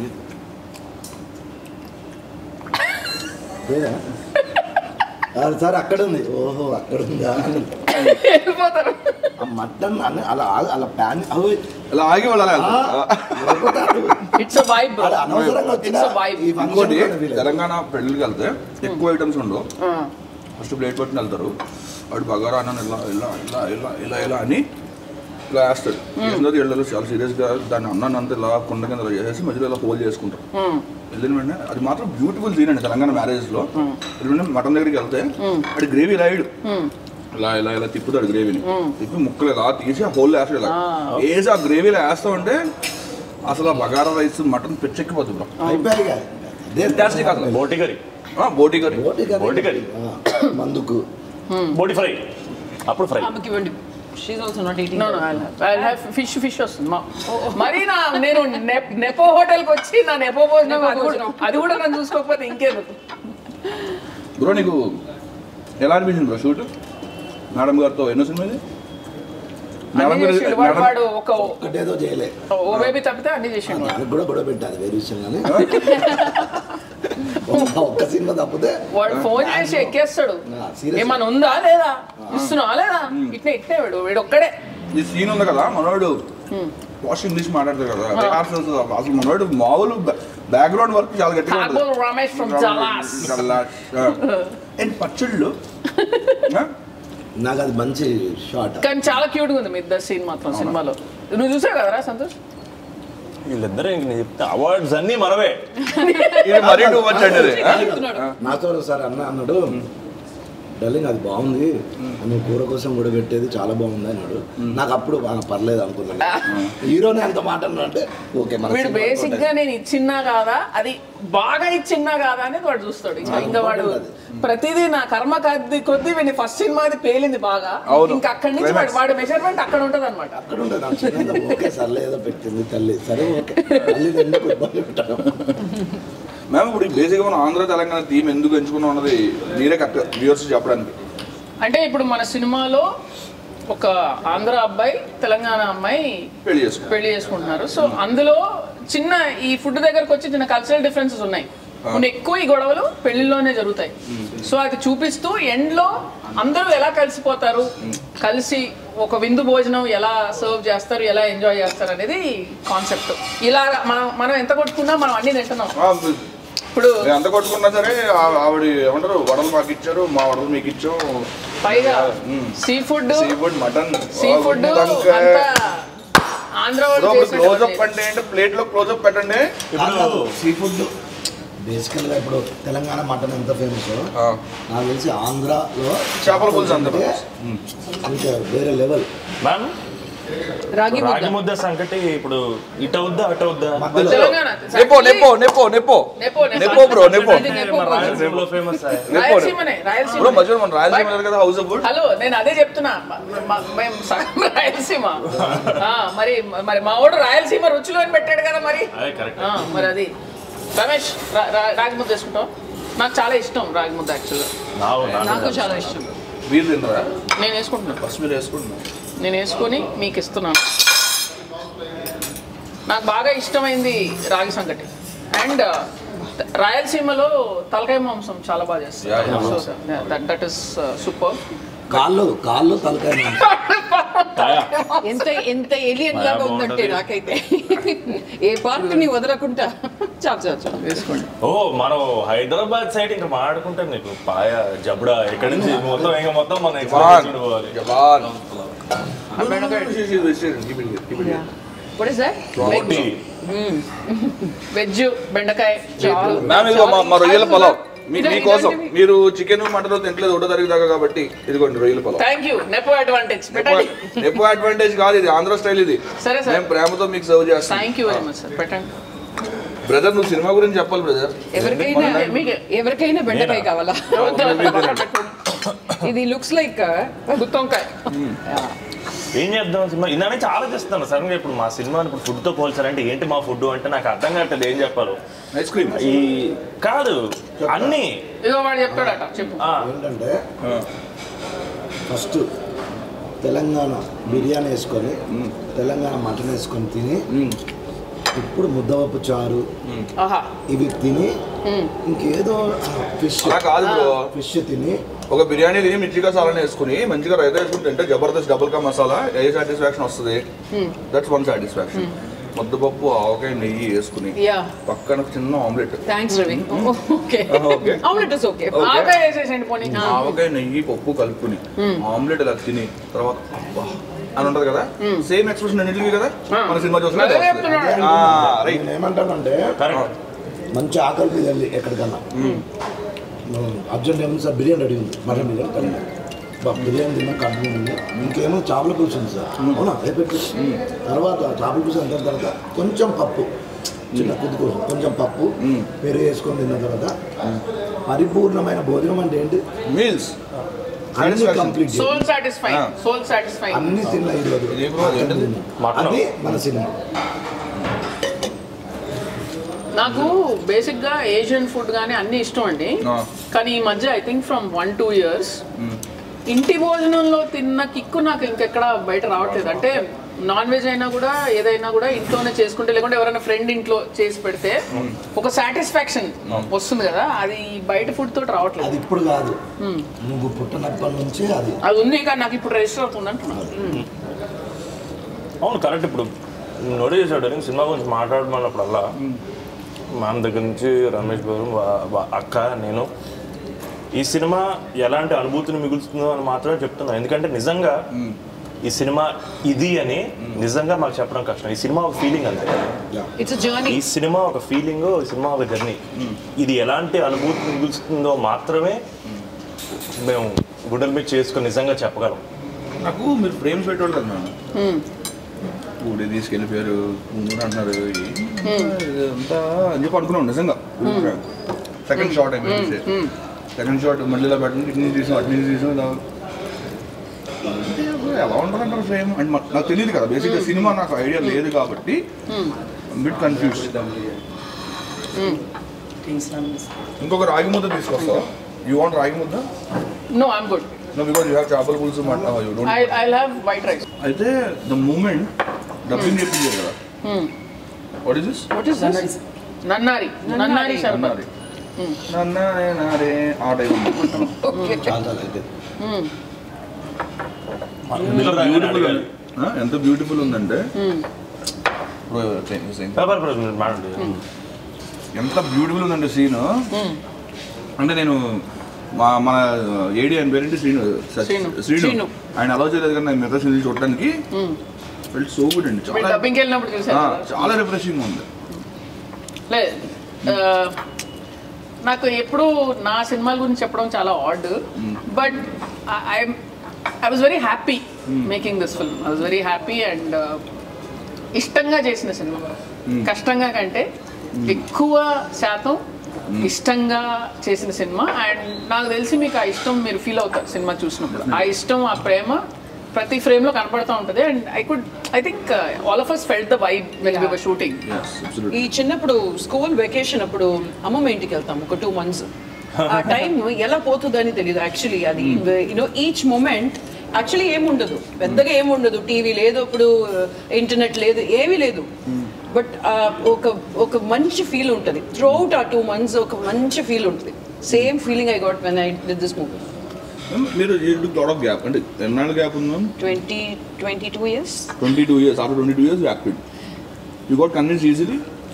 S4: లేదా? ఆ, సార్ అక్కడ ఉంది ఓహో అక్కడ ఉందా అని.
S2: వెళ్ళిపోతారు
S4: ఆ మటన్ అని అలా ఆగ- అలా ప్యాన్ అవి
S1: ఇలా ఆగి వెళ్ళాలి
S4: ఆ, లేకపోతే
S2: ఇట్స్ వైబ్
S4: ఆడ అనవసరంగా వచ్చిన
S2: It's a vibe.
S4: ఈ
S1: ఇంకోటి
S4: ఫంక్షన్
S1: తెలంగాణ పెళ్ళికి వెళ్తే ఎక్కువ ఐటమ్స్ ఉండవు ఫస్ట్ ప్లేట్ పట్టుకుని వెళ్తారు వాడు బగారా అన్న ఇలా ఇలా ఇలా ఇలా ఇలా ఇలా అని ఇలా వేస్తాడు వేసిన తర్వాత ఇళ్ళలో చాలా సీరియస్గా దాన్ని అన్నాన్ని అంతా ఇలా కుండ కింద ఇలా చేసేసి మధ్యలో ఇలా హోల్ చేసుకుంటారు వెళ్ళిన వెంటనే అది మాత్రం బ్యూటిఫుల్ సీన్ అండి తెలంగాణ మ్యారేజ్లో వెళ్ళిన మటన్ దగ్గరికి వెళ్తే అది గ్రేవీ రాయడు ఇలా ఇలా ఇలా తిప్పుతాడు గ్రేవీని తిప్పి ముక్కలు ఇలా తీసి ఆ హోల్ వేస్తాడు ఇలా వేసి ఆ గ్రేవీలో వేస్తా ఉంటే అసలు ఆ బగారా రైస్ మటన్ పిచ్చెక్కిపోతుంది బ్రో
S4: అయిపోయాయి కదా. అదే
S1: Fantastic అసలు.
S3: బోటి కర్రీ
S1: ఆ, బోటి కర్రీ
S4: బోటి కర్రీ.
S3: బోటి కర్రీ.
S4: ఆ, మందుకు
S3: బోటి ఫ్రై అప్పుడు ఫ్రై
S6: ఆమెకి ఇవ్వండి she also not eating
S2: no no I have fish fish వస్తుంది మా- మరి నా నేను నెప్- నెపో హోటల్కి వచ్చి నా నెపో భోజనం అది కూడా- అది కూడా నన్ను చూసుకోకపోతే ఇంకేందుకు
S1: బ్రో నీకు ఎలా అనిపించింది బ్రో షూట్ మేడం గారితో ఎన్నో సినిమా ఇది మేడం
S2: అన్ని
S1: గారి
S2: చేసిండు. వాడు
S1: మేడం
S2: వాడు ఒక
S4: ఒక్కటేదో చేయలే
S2: ఓ బేబీ తప్పితే అన్ని చేసిండు వాడు.
S4: దానికి కూడా గొడవ పెట్టాలి వేరే విషయం కానీ ఒక్క ఒక్క సినిమా తప్పితే
S2: వాడు ఫోన్ చేసి ఎక్కేస్తాడు
S4: ఆ, serious.
S2: ఏమన్నా ఉందా లేదా ఇస్తున్నావా లేదా ఇట్నే ఇట్నే వీడు వీడు ఒక్కడే
S1: ఈ సీన్ ఉంది కదా మనోడు వాష్ ఇంగ్లీష్ మాట్లాడతారు కదా రిహార్సల్స్ అసలు మనోడు మామూలు బ్యాక్గ్రౌండ్ వర్క్ చాలా గట్టిగా ఉంటుంది
S2: కాబోల్ రమేష్ ఫ్రమ్ జలాస్
S1: అండ్ పచ్చళ్ళు ఆ?
S4: నాకు అది మంచి షార్ట్
S2: కానీ చాలా క్యూట్ గా ఉంది మీ ఇద్దరు సీన్ మాత్రం సినిమాలో నువ్వు చూసావు కదరా సంతోష్
S3: వీళ్ళిద్దరు ఇంక నేను చెప్తే అవార్డ్స్ అన్నీ మనవే
S1: ఇది మరీ టూ మచ్ అండి అది ఆ?
S4: నాతో ఒకసారి అన్న అన్నాడు డార్లింగ్ అది బాగుంది నువ్వు కూర కోసం కూడా పెట్టేది చాలా బాగుంది అన్నాడు నాకు అప్పుడు "ఆ, పర్లేదు అనుకున్నాను హీరోనే అంత మాట అన్నాడంటే ఓకే మన
S2: వీడు
S4: సినిమా
S2: బేసిక్ గా నేను ఇచ్చిన్నా కాదా అది బాగా ఇచ్చిన్నా కాదా అనేది వాడు చూస్తాడు ఇంకా ఇంకా వాడు ప్రతిదీ నా కర్మ కొద్ది కొద్ది వీడిని ఫస్ట్ సినిమా అది పేలింది బాగా
S1: అవును.
S2: ఇంకా అక్కడి నుంచి వాడు వాడి మెజర్మెంట్ అక్కడ ఉంటది అనమాట
S4: అక్కడ ఉంటుంది నాకు చిన్నది ఓకే సర్లే ఏదో పెట్టింది తల్లి సరే ఓకే మళ్ళీ ఇది ఎందుకు ఇబ్బంది పెట్టడం
S1: మేము ఇప్పుడు బేసిక్గా మనం ఆంధ్ర తెలంగాణ థీమ్ ఎందుకు ఎంచుకున్నాం అన్నది మీరే కరెక్ట్ వ్యూవర్స్ చెప్పడానికి
S2: అంటే ఇప్పుడు మన సినిమాలో ఒక ఆంధ్ర అబ్బాయి తెలంగాణ అమ్మాయి
S1: పెళ్లి చేసుకో
S2: పెళ్లి చేసుకుంటున్నారు సో అందులో చిన్న ఈ ఫుడ్ దగ్గరకు వచ్చి చిన్న కల్చరల్ డిఫరెన్సెస్ ఉన్నాయి కొన్ని ఎక్కువ ఈ గొడవలు పెళ్లిలోనే జరుగుతాయి సో అది చూపిస్తూ ఎండ్ లో అందరూ ఎలా కలిసిపోతారు కలిసి ఒక విందు భోజనం ఎలా సర్వ్ చేస్తారు ఎలా ఎంజాయ్ చేస్తారు అనేది కాన్సెప్ట్ ఇలా మనం మనం ఎంత కొట్టుకున్నా మనం అన్ని తింటున్నాం ఇప్పుడు
S1: మేము ఎంత కొట్టుకున్నా సరే ఆ- ఆవిడ ఏమంటారు వడలు మాకు ఇచ్చారు మా వడలు మీకు ఇచ్చాం
S2: పైగా
S1: మ్మ్.
S2: Seafood
S1: seafood mutton
S2: seafood
S1: వంకాయ.
S2: అంతా ఆంధ్ర వాళ్ళు
S1: బ్రో, ఇప్పుడు
S2: చేసినట్టు
S1: క్లోజ్అప్
S2: లేదు.
S1: అంటే ఏంటి ప్లేట్ లో క్లోజ్అప్ పెట్టండి
S3: ఇప్పుడు
S4: సీ ఫుడ్ బేసికల్గా ఇప్పుడు తెలంగాణ మటన్ ఎంత ఫేమస్
S1: ఆ,
S4: నాకు తెలిసి ఆంధ్రాలో
S1: చేపల పులుసు అంత
S4: అంటే ఇంకా వేరే లెవెల్
S3: మ్యామ్
S6: రాగి
S3: రాగి
S6: ముద్ద
S3: ముద్ద సంకటి ఇప్పుడు ఇటు అవుద్దా అటు అవుద్దా
S4: మధ్యలో
S2: తెలంగాణ
S1: నెపో నెపో నెపో నెపో
S2: నెపో, నెపో.
S1: నెపో బ్రో నెపో
S6: ఇది నెపో
S3: మన రాయలసీమలో ఫేమస్
S2: రాయలసీమనే
S1: బ్రో
S2: రాయలసీమ
S1: మధ్యలో మన రాయలసీమ లేదు కదా హౌస్ ఆఫ్ ఫుడ్
S2: హలో నేను అదే చెప్తున్నా మ- మ- మేము సగం రాయలసీమ ఆ, మరి మరి మా వాడు రాయలసీమ రుచిలో అని పెట్టాడు కదా మరి
S3: అదే కరెక్ట్
S2: ఆ, మరి అది రమేష్ రా- రా- రాగి ముద్ద వేసుకుంటాం నాకు చాలా ఇష్టం రాగి ముద్ద యాక్చువల్గా
S6: నాకు చాలా ఇష్టం
S1: మీరు తినరా
S2: నేను వేసుకుంటున్నాను
S1: ఫస్ట్ మీరు వేసుకుంటున్నా
S2: నేను వేసుకొని మీకు ఇస్తున్నాను నాకు బాగా ఇష్టమైంది రాగి సంగటి అండ్ రాయలసీమలో తలకాయ మాంసం చాలా బాగా
S1: Yeah, yeah.
S2: చేస్తారు దట్ దట్ ఇస్ సూపర్
S4: కాళ్ళు కాళ్ళు తలకాయ మాంసం.
S6: ఎంత ఎంత ఏలియన్ లాగా
S3: బాగుంటది.
S6: ఉందంటే నాకైతే ఏ పార్ట్ ని వదలకుండా చాలు చాలు చాలు
S2: వేసుకోండి
S3: ఓ మనం హైదరాబాద్ సైడ్ ఇంకా మాట్లాడుకుంటే నీకు పాయ జబడా ఎక్కడి నుంచి మొత్తం ఇంకా మొత్తం మన
S1: జవాన్
S3: ఎక్స్ప్రెస్ పోవాలి
S1: జవాన్
S2: ఆ బెండకాయ
S6: what is that
S3: roti
S2: veg బెండకాయ చారు
S1: మ్యామ్ ఇదిగో మా- మా రొయ్యల పొలం మీ
S2: ఇదే-
S1: మీకోసం
S2: ఇదే-
S1: మీరు చికెన్ మటన్ తింటలేదు ఒకటో తరగతి దాకా కాబట్టి ఇదిగోండి రొయ్యల పొలం
S2: థ్యాంక్ యూ నెపో అడ్వాంటేజ్ పెట్టండి
S1: ఎక్కువ అడ్వాంటేజ్ కాదు ఇది ఆంధ్ర స్టైల్ ఇది
S2: సరే, సరే.
S1: మేము ప్రేమతో మీకు సర్వ్ చేస్తాం
S2: thank you very much sir పెట్టండి
S1: బ్రదర్ నువ్వు సినిమా గురించి చెప్పాలి బ్రదర్
S6: ఎవరికైనా
S2: మీకు
S6: ఎవరికైనా బెండకాయ కావాలా ఇది లుక్స్ లైక్
S2: గుత్తొంకాయ
S3: ఏం చేద్దాం సినిమా ఇందాక నుంచి ఆలోచిస్తాను సడన్ గా ఇప్పుడు మా సినిమాని ఇప్పుడు ఫుడ్ తో పోల్చారంటే ఏంటి మా ఫుడ్ అంటే నాకు అర్థం కావట్లేదు ఏం చెప్పాలో
S1: ఐస్ క్రీమ్
S3: ఈ కాదు అన్ని
S2: ఇదిగో వాడు చెప్తాడట చెప్పు
S3: ఆ,
S4: ఏంటంటే ఫస్ట్ తెలంగాణ బిర్యానీ వేసుకొని తెలంగాణ మటన్ వేసుకొని తిని ఇప్పుడు ముద్దపప్పు చారు
S2: ఆహా
S4: ఇవి తిని ఇంకేదో ఫిష్
S1: అలా కాదు బ్రో
S4: ఫిష్ తిని
S1: ఒక బిర్యానీ తిని మిర్చిగా సాలని వేసుకుని మంచిగా రైతా వేసుకుని తింటే జబర్దస్త్ డబుల్ కా మసాలా ఏ సాటిస్ఫాక్షన్ వస్తుంది దట్స్ వన్ సాటిస్ఫాక్షన్ ముద్దపప్పు ఆవకాయ నెయ్యి వేసుకుని
S6: యా
S1: పక్కన చిన్న omelette
S6: thanks Ravi okay
S1: Okay.
S6: Omelette is okay
S1: Okay.
S2: ఆకాయ వేసేసండి పోనీ
S1: ఆవకాయ నెయ్యి పప్పు కలుపుకుని ఆమ్లెట్ ఇలా తిని తర్వాత అబ్బా అని ఉంటది కదా సేమ్ ఎక్స్ప్రెషన్ అన్నింటికి కదా మన సినిమా
S2: అదే చెప్తున్నాడు.
S1: చూస్తున్నా రైట్
S4: నేను ఏమంటానంటే
S3: కరెక్ట్
S4: మంచి ఆకలి మీద వెళ్ళి ఎక్కడికన్నా అర్జెంట్ ఏమో సార్ బిర్యానీ రెడీ ఉంది మటన్ బిర్యానీ కానీ బా, బిర్యానీ తిన్నా కడుపు ఉంది ఇంకేమో చేపల పులుసు ఉంది సార్ అవునా రేపెట్టు తర్వాత చేపల పులుసు అంత తర్వాత కొంచెం పప్పు చిన్న కుద్దు కోసం కొంచెం పప్పు పెరుగు వేసుకొని తిన్న తర్వాత పరిపూర్ణమైన భోజనం అంటే ఏంటి
S1: మీల్స్
S4: అన్ని కంప్లీట్
S2: సోల్ సాటిస్ఫై
S1: ఆ.
S2: సోల్ సాటిస్ఫై
S4: అన్ని తిన్న ఈరోజు
S1: ఇది బ్రో, ఏంటిది?
S3: మటన్.
S4: అది మన సినిమా
S2: నాకు బేసిక్ గా ఏషియన్ ఫుడ్ కానీ అన్ని ఇష్టం అండి
S1: ఆ.
S2: కానీ ఈ మధ్య I think from one two years ఇంటి భోజనంలో తిన్న కిక్కు నాకు ఇంకెక్కడ బయట రావట్లేదు అంటే నాన్ వెజ్ అయినా కూడా ఏదైనా కూడా ఇంట్లోనే చేసుకుంటే లేకుంటే ఎవరైనా ఫ్రెండ్ ఇంట్లో చేసి పెడితే ఒక సాటిస్ఫాక్షన్ వస్తుంది కదా అది ఈ బయట ఫుడ్ తోటి
S4: అది
S2: రావట్లేదు
S4: ఇప్పుడు కాదు నువ్వు పుట్టినప్పటి నుంచి అది
S2: అది ఉంది కానీ నాకు ఇప్పుడు రిజిస్టర్ అవుతుంది అంటున్నాను
S3: అవును కరెక్ట్ ఇప్పుడు నోటీస్ చేశాడు నేను సినిమా గురించి మాట్లాడమన్నప్పుడల్లా మ్యామ్ దగ్గర నుంచి రమేష్ గారు వా- వా- అక్క నేను ఈ సినిమా ఎలాంటి అనుభూతిని మిగులుతుందో అని మాత్రమే చెప్తున్నా ఎందుకంటే నిజంగా ఈ సినిమా ఇది అని నిజంగా మాకు చెప్పడం కష్టం ఈ సినిమా ఒక ఫీలింగ్ అంతే
S6: ఇట్స్ జర్నీ
S3: ఈ సినిమా ఒక ఫీలింగ్ ఈ సినిమా ఒక జర్నీ ఇది ఎలాంటి అనుభూతి మిగులుస్తుందో మాత్రమే మేము గుండెల మీద చేసుకొని నిజంగా చెప్పగలం
S1: నాకు మీరు ఫ్రేమ్స్ పెట్టాడు కదా మేడం ఊడి తీసుకెళ్ళిపోయారు ముందు అంటున్నారు ఇదంతా అని చెప్పి అనుకున్నాం నిజంగా సెకండ్ షాట్ సెకండ్ షాట్ మళ్ళీ ఇలా పెట్టండి ఇటు నుంచి తీసాం అటు నుంచి తీసాం ఇలా అంటే అసలు ఎలా ఉంటుంది అంటారు ఫ్రేమ్ అండ్ మా- నాకు తెలియదు కదా బేసిక్గా సినిమా నాకు ఐడియా లేదు కాబట్టి బిట్ కన్ఫ్యూజ్ ఇంకొక రాగి ముద్ద తీసుకొస్తావా you want ragi mudda
S2: no I'm good
S1: no because you have చేపల పులుసు mutton you don't
S2: I I have white rice
S1: అయితే ద మూమెంట్ డబ్బింగ్ చెప్పింది కదా what is this
S2: what is this nannari nannari sharbat
S1: నన్నారే నారే ఆ టైం
S4: చాలా చాలా అయితే
S1: బ్యూటిఫుల్ ఎంత బ్యూటిఫుల్ ఉందంటే Bro, you're saying- you're saying-
S3: paper press madam
S1: ఎంత బ్యూటిఫుల్ ఉందండి సీన్ అంటే నేను మా మన ఏడి అని పేరేంటి శ్రీను స-
S2: శ్రీను.
S1: శ్రీను
S2: శ్రీను.
S1: ఆయన అలౌ చేయలేదు కానీ నేను మిగతా సీన్ చూడడానికి ఫెల్ట్ సో గుడ్ అండి
S2: మీరు
S1: చాలా
S2: డబ్బింగ్కి వెళ్ళినప్పుడు
S1: ఆ,
S2: చూసారు
S1: చాలా రిఫ్రెషింగ్ ఉంది
S2: లేదు ఆ, నాకు ఎప్పుడు నా సినిమాల గురించి చెప్పడం చాలా odd but I I was very happy making this film I was very happy and ఇష్టంగా చేసిన సినిమా కష్టంగా కంటే ఎక్కువ శాతం ఇష్టంగా చేసిన సినిమా అండ్ నాకు తెలిసి మీకు ఆ ఇష్టం మీరు ఫీల్ అవుతారు సినిమా చూసినప్పుడు ఆ ఇష్టం ఆ ప్రేమ ప్రతి ఫ్రేమ్ లో కనపడుతూ ఉంటుంది and I could I think all of us felt the vibe when we were shooting
S1: Yes, absolutely.
S6: ఈ చిన్నప్పుడు స్కూల్ వెకేషన్ అప్పుడు అమ్మమ్మ ఇంటికి వెళ్తాం ఒక టూ మంత్స్ ఆ టైం ఎలా పోతుందని తెలియదు యాక్చువల్లీ అది యూనో ఈచ్ మూమెంట్ యాక్చువల్లీ ఏముండదు పెద్దగా ఏముండదు టీవీ లేదు అప్పుడు ఇంటర్నెట్ లేదు ఏమీ లేదు బట్ ఒక ఒక మంచి ఫీల్ ఉంటుంది త్రూ అవుట్ ఆ టూ మంత్స్ ఒక మంచి ఫీల్ ఉంటుంది same feeling I got when I did this movie
S1: మీరు లాట్ ఆఫ్ గ్యాప్ అంటే ఎన్నాళ్ళు గ్యాప్ ఉందాం
S6: twenty twenty two years
S1: twenty two years after twenty two years acted you got convince easily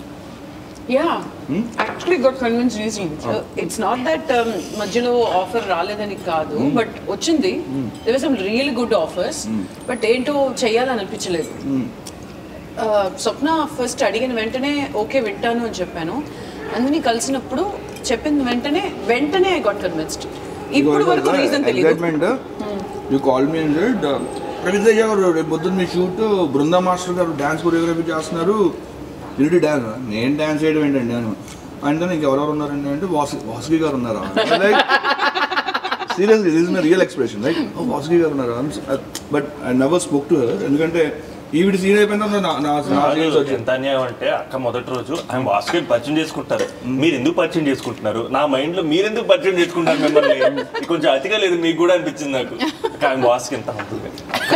S6: yeah actually got convince reason it's not that మధ్యలో offer రాలేదని కాదు but వచ్చింది there some real good offers but ఏంటో చేయాలని అనిపించలేదు Uh, స్వప్న first అడిగిన వెంటనే okay వింటాను అని చెప్పాను అందుని కలిసినప్పుడు చెప్పిన వెంటనే వెంటనే ఐ గాట్ కన్విన్స్డ్ ఇప్పుడు వరకు రీజన్ తెలియదు
S1: excitement you call me and said రవితయ్య గారు రేపు పొద్దున్న మీ షూట్ బృందా మాస్టర్ గారు డ్యాన్స్ కొరియోగ్రఫీ చేస్తున్నారు యూనిటీ డ్యాన్స్ నేను డ్యాన్స్ చేయడం ఏంటండి నేను అంటే ఇంకెవరెవరు ఉన్నారండి అంటే వాసు వాసుకి గారు ఉన్నారా like seriously this is my real expression like Vasuki గారు ఉన్నారా but I never spoke to her ఎందుకంటే ఈవిడ సీన్ అయిపోయిన తర్వాత నా నా నా scenes
S3: రాజు,
S1: వచ్చింది
S3: ఎంత అన్యాయం అంటే అక్క మొదటి రోజు ఆయన వాసుకి పరిచయం చేసుకుంటారు మీరు ఎందుకు పరిచయం చేసుకుంటున్నారు నా మైండ్ లో మీరు ఎందుకు పరిచయం చేసుకుంటారు మిమ్మల్ని ఇది కొంచెం అతిగా లేదు మీకు కూడా అనిపించింది నాకు ఆయన వాసుకి ఎంత ఉంటుంది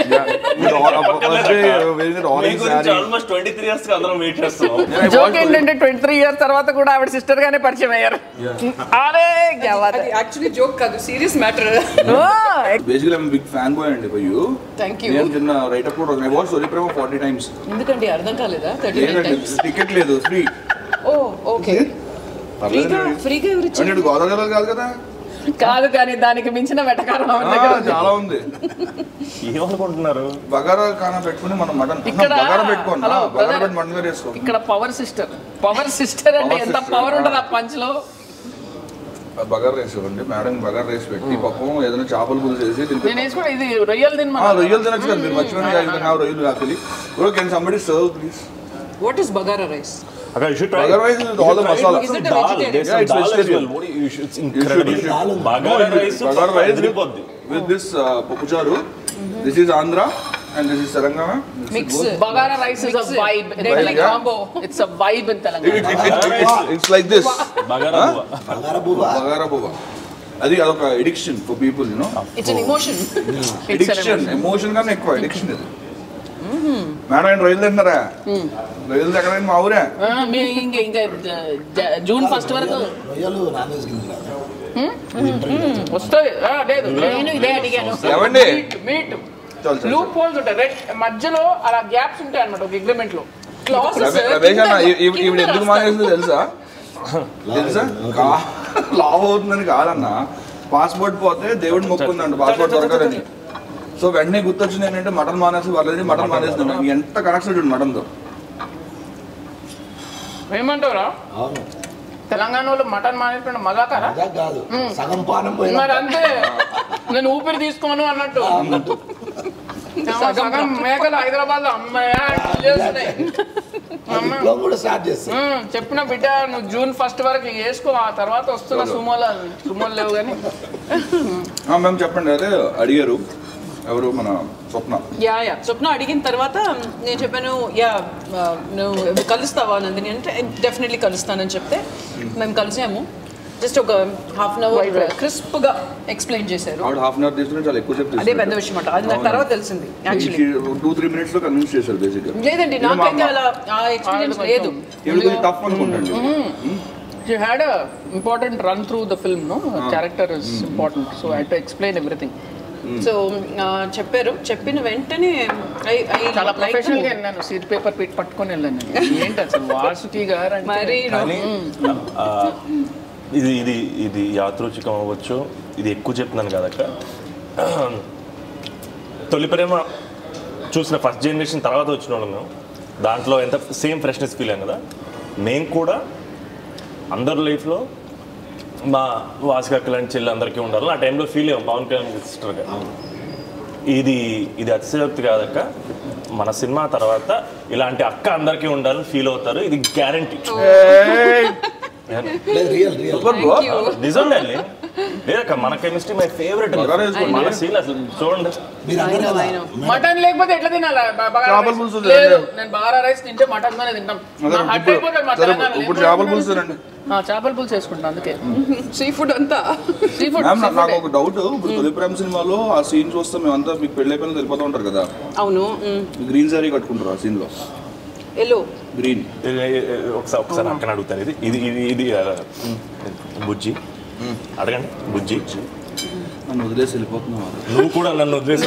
S3: ఆల్మోస్ట్ ట్వంటీ త్రీ ఇయర్స్ అందరం వెయిట్ చేస్తున్నాం
S2: జోక్ ఏంటంటే ట్వంటీ త్రీ ఇయర్స్ తర్వాత కూడా ఆవిడ సిస్టర్ గానే పరిచయం అయ్యారు అరే क्या बात है।
S6: అది యాక్చువల్లీ జోక్ కాదు serious matter
S2: oh,
S1: basically I'm big fan boy అండి ఫర్ యూ
S6: థ్యాంక్ యూ
S1: నేను చిన్న రైట్ అప్ కూడా I watch Suryaprema forty times
S6: ఎందుకండి అర్థం కాలేదా థర్టీ నైన్
S1: లేదండి
S6: టైమ్స్
S1: టికెట్ లేదు ఫ్రీ
S6: ఓ ఓకే ఫ్రీగా ఫ్రీగా ఎవరు
S1: అంటే
S6: ఇచ్చారు
S1: ఇటు గోదావరి జిల్లా కాదు కదా
S2: కాదు కానీ దానికి మించిన వెటకారం ఆవిడ
S1: ఆ,
S2: దగ్గర ఉంది.
S1: చాలా ఉంది
S3: ఏమనుకుంటున్నారు
S1: బగారా కానా పెట్టుకుని మనం మటన్
S2: ఇక్కడ-
S1: బగారా పెట్టుకోండి
S2: హలో,
S1: బగారా
S2: brother.
S1: పెట్టి మటన్ కర్రీ వేసుకో
S2: ఇక్కడ పవర్ సిస్టర్ పవర్ సిస్టర్ అంటే
S1: Power
S2: ఎంత
S1: sister,
S2: పవర్ ఉంటుంది ఆ
S1: ఆ.
S2: పంచ్ లో
S1: ఆ బగారా రైస్ ఇవ్వండి మేడం బగారా రైస్ పెట్టి పప్పం ఏదైనా చేపల పులుసు చేసి తింటే
S2: నేను వేసుకో ఇది రొయ్యలు తినమా
S1: ఆ, రొయ్యలు తినచ్చు కదా మీరు మర్చిపోయిన రొయ్యలు actually bro can somebody serve please
S6: what is bagara rice
S3: అక్కడ you should try
S1: bagara rice is all the masala
S6: Is it a
S3: Dal,
S6: vegetarian?
S3: there's
S1: Yeah,
S3: some
S1: it's
S3: dal as
S1: vegetarian.
S3: well. What do you- you should- it's incredible.
S1: you should.
S3: Bagara rice
S1: bagara rice
S3: అదిరిపోద్ది
S1: with this pappucharu this is Andhra and this is Telangana
S6: mix
S2: bagara rice is a
S6: Mix.
S2: Vibe
S6: Deadly
S1: yeah.
S6: combo.
S2: It's a vibe in Telangana
S1: it's like this
S3: bagara buvva.
S4: Bagara బువ్వ
S1: బగారా బువ్వ అది అదొక addiction for people you know
S6: it's an emotion
S1: addiction emotion కన్నా ఎక్కువ addiction ఇది madam ఆయన రొయ్యలు తింటున్నారా రొయ్యలు ఎక్కడైనా మా ఊరే
S2: ఇంకా ఇంకా జ- జూన్ ఫస్ట్ వరకు
S4: రొయ్యలు నాన్ వెజ్ కింద రాదు.
S2: వస్తుంది ఆ, లేదు నేను ఇదే అడిగాను
S1: ఏమండి?
S2: మీట్
S1: చాలు, చాలు.
S2: లూప్ హోల్స్ ఉంటాయి రెడ్ మధ్యలో అలా గ్యాప్స్ ఉంటాయి అన్నమాట ఒక అగ్రిమెంట్ లో
S6: క్లాసెస్
S1: రమే- రమేష్ అన్న ఈ- ఈ- ఈవిడ ఎందుకు మానేసిందో తెలుసా తెలుసా కా- లావ్ అవుతుందని కాదన్న పాస్పోర్ట్ పోతే దేవుడి మొక్కుందండి పాస్పోర్ట్ దొరకదని సో వెంటనే గుర్తొచ్చింది ఏంటంటే మటన్ మానేసి వాళ్ళది మటన్ మానేసింది ఎంత కనెక్షన్ ఉంటుంది మటన్తో
S2: ఏమంటారా
S4: అవును
S2: తెలంగాణ వాళ్ళు మటన్ మానేటువంటి మజాకారా
S4: అదా కాదు సగం పానం పోయినా
S2: మరి అంతే నేను ఊపిరి తీసుకోను అన్నట్టు సగం మేకలు హైదరాబాద్ లో అమ్మాయా చేస్తున్నాయి అమ్మ
S4: విప్లవం కూడా స్టార్ట్ చేస్తాం
S2: ఉమ్, చెప్పిన బిడ్డ నువ్వు జూన్ ఫస్ట్ వరకు వేసుకో ఆ తర్వాత వస్తున్న సుమోల సుమోలు లేవు కానీ
S1: మేము చెప్పండి అదే అడిగారు ఎవరు మన స్వప్న
S6: యా యా స్వప్న అడిగిన తర్వాత నేను చెప్పాను యా ఆ, నువ్వు కలుస్తావా నందిని అంటే డెఫినెట్లీ కలుస్తానని చెప్తే మేము కలిసాము జస్ట్ ఒక హాఫ్ అన్ అవర్ క్రిస్ప్ గా ఎక్స్ప్లెయిన్ చేశారు
S1: ఆవిడ హాఫ్ అన్ అవర్ తీసుకుని చాలా ఎక్కువ సేపు
S6: అదే పెద్ద విషయం అంట అది నాకు తర్వాత తెలిసింది యాక్చువల్లీ
S1: టూ త్రీ మినిట్స్ లో కన్విన్స్ చేశారు బేసిక్
S6: లేదండి నాకైతే అలా ఆ ఎక్స్పీరియన్స్ లేదు
S1: ఈవిడ కొంచెం టఫ్ అనుకుంటండి
S2: she had a important run through the film no character is important so I to explain everything
S6: so చెప్పారు చెప్పిన వెంటనే I- I
S2: చాలా
S6: like the
S2: ప్రొఫెషనల్ గా
S6: movie.
S2: వెళ్ళాను సీట్ పేపర్ పెట్టి పట్టుకొని వెళ్ళాను నేను. ఏంటి అసలు వాసుకి గారు అంటే
S6: మరి
S3: కానీ ఆ, ఇది ఇది ఇది యాదృచ్ఛికం అవ్వచ్చు ఇది ఎక్కువ చెప్తున్నాను కదక్క తొలి ప్రేమ చూసిన ఫస్ట్ జనరేషన్ తర్వాత వచ్చిన వాళ్ళం మేము దాంట్లో ఎంత సేమ్ ఫ్రెష్నెస్ ఫీల్ అయ్యాం కదా మేము కూడా అందరి లైఫ్లో మా వాసికక్క లాంటి చెల్లి అందరికీ ఉండాలి ఆ టైంలో ఫీల్ అయ్యాం పవన్ కళ్యాణ్ సిస్టర్గా ఇది ఇది అతిశయోక్తి కాదక్క మన సినిమా తర్వాత ఇలాంటి అక్క అందరికీ ఉండాలని ఫీల్ అవుతారు ఇది గ్యారంటీ
S4: లేదు రియల్ రియల్
S1: సూపర్ బ్రో
S3: నిజం డార్లి లేదక్క మన కెమిస్ట్రీ మై ఫేవరెట్
S1: బగారా వేసుకోండి.
S3: మన సీన్ అసలు చూడండి
S4: మీరు అన్నారు కదా
S6: I know.
S2: మటన్ లేకపోతే ఎట్లా తినాలా బ- బగారా
S1: చేపల
S2: రైస్?
S1: పులుసు
S2: లేదు
S1: తినండి.
S2: నేను బగారా రైస్ తింటే మటన్ తోనే తింటాం
S1: అదే
S2: నా హట్
S1: ఇప్పుడు-
S2: అయిపోతుంది మా
S1: సరే,
S2: తెలంగాణలో.
S1: ఇప్పుడు
S2: ఏం
S1: చేపల
S2: చేస్తున్నాను?
S1: పులుసు తినండి
S2: ఆ, చేపల పులుసు వేసుకుంటాను అందుకే
S6: సీ ఫుడ్ అంతా
S2: సీ ఫుడ్
S1: మ్యామ్ నాకు నాకు ఒక డౌట్ ఇప్పుడు తొలి ప్రేమ సినిమాలో ఆ సీన్ చూస్తే మేమంతా మీకు పెళ్లి అయిపోయిన వెళ్ళిపోతూ ఉంటారు కదా
S6: అవును
S1: గ్రీన్ సారీ కట్టుకుంటారు ఆ సీన్ లో
S6: ఎల్లో
S1: గ్రీన్
S3: ఇది- ఇది- ఒకసారి ఒకసారి అక్కడ అడుగుతాను ఇది ఇది ఇది ఇది ఆ, బుజ్జి అడగండి బుజ్జి
S1: నన్ను వదిలేసి వెళ్ళిపోతున్నాం
S3: నువ్వు కూడా నన్ను వదిలేసి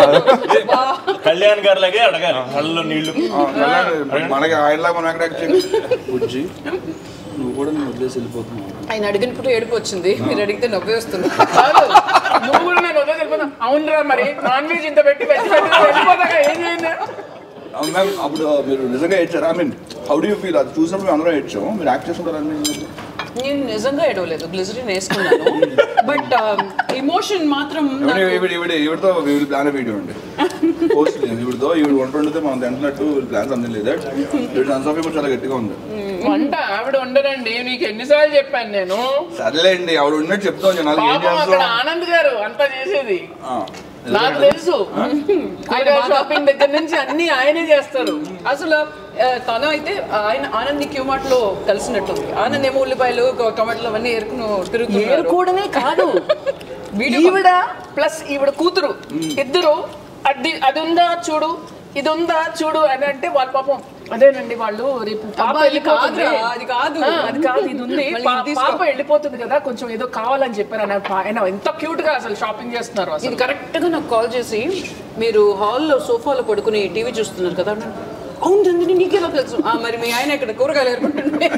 S3: కళ్యాణ్ గారి లాగే అడగాలి కళ్ళలో నీళ్లు
S1: మనకి ఆయనలా మనం ఎక్కడ యాక్ట్ చేయాలి బుజ్జి నువ్వు కూడా నన్ను వదిలేసి వెళ్ళిపోతున్నావు
S6: ఆయన అడిగినప్పుడు ఏడుపు వచ్చింది మీరు అడిగితే నవ్వే వస్తుంది
S2: కాదు నువ్వు కూడా నేను వదిలేసి వెళ్ళిపోతా అవునరా మరి నాన్ వెజ్ ఇంత పెట్టి వెజ్ పెట్టి వెళ్ళిపోతాక ఏం చేయండి
S1: అవును మ్యామ్ అప్పుడు మీరు నిజంగా ఏడ్చారా I mean how do you feel అది చూసినప్పుడు మేము అందరం ఏడ్చాము మీరు యాక్ట్ చేస్తుంటారు అన్ని
S6: నేను నిజంగా ఏడవలేదు గ్లిజరిన్ వేసుకున్నాను బట్ ఇమోషన్ మాత్రం నాకు-
S1: ఈవిడ ఈవిడ ఈవిడతో వీళ్ళు ప్లాన్ వీడియో అండి పోస్ట్ లేదు ఈవిడతో ఈవిడ వంట వండితే మనం తింటున్నట్టు వీళ్ళు ప్లాన్స్ అన్నీ లేదా ఈవిడ సెన్స్ ఆఫ్ చాలా గట్టిగా ఉంది
S2: వంట ఆవిడ ఉండరండి నీకు ఎన్నిసార్లు చెప్పాను నేను
S1: సర్లే అండి ఆవిడ ఉన్నట్టు చెప్తాం జనాలు ఏం
S2: పాపం అక్కడ
S1: చేస్తాం
S2: ఆనంద్ గారు అంతా చేసేది
S1: ఆ,
S2: నాకు తెలుసు కూరగాయల షాపింగ్ దగ్గర నుంచి అన్ని ఆయనే చేస్తారు
S6: అసలు ఆ, తను అయితే ఆయన ఆనంద్ క్యూ మార్ట్ లో కలిసినట్టుంది ఆనంద్ ఏమో ఉల్లిపాయలు కొ- టమాటాలు అవన్నీ ఏరుకుని తిరుగుతున్నారు
S2: ఏరుకోవడమే కాదు
S6: వీడియో
S2: ఈవిడ ప్లస్ ఈవిడ కూతురు ఇద్దరు అది అది ఉందా చూడు ఇది ఉందా చూడు అని అంటే వాళ్ళ పాపం అదేనండి వాళ్ళు రేపు పాప
S6: అబ్బా, ఇది
S2: వెళ్ళిపోతుంది.
S6: కాదురా, అది కాదు.
S2: ఆ, అది కాదు ఇది ఉంది
S6: మళ్ళీ
S2: పా-
S6: ఇది తీసుకో.
S2: పాప వెళ్ళిపోతుంది కదా కొంచెం ఏదో కావాలని చెప్పారు ఆయన ఆయన ఎంత క్యూట్ గా అసలు షాపింగ్ చేస్తున్నారు అసలు
S6: ఇది కరెక్ట్ గా నాకు కాల్ చేసి మీరు హాల్లో సోఫాలో పడుకుని టీవీ చూస్తున్నారు కదా అన్నాడు. అవును నందిని నీకెలా తెలుసు "ఆ, మరి మీ ఆయన ఇక్కడ కూరగాయలు ఏరుకుంటుండే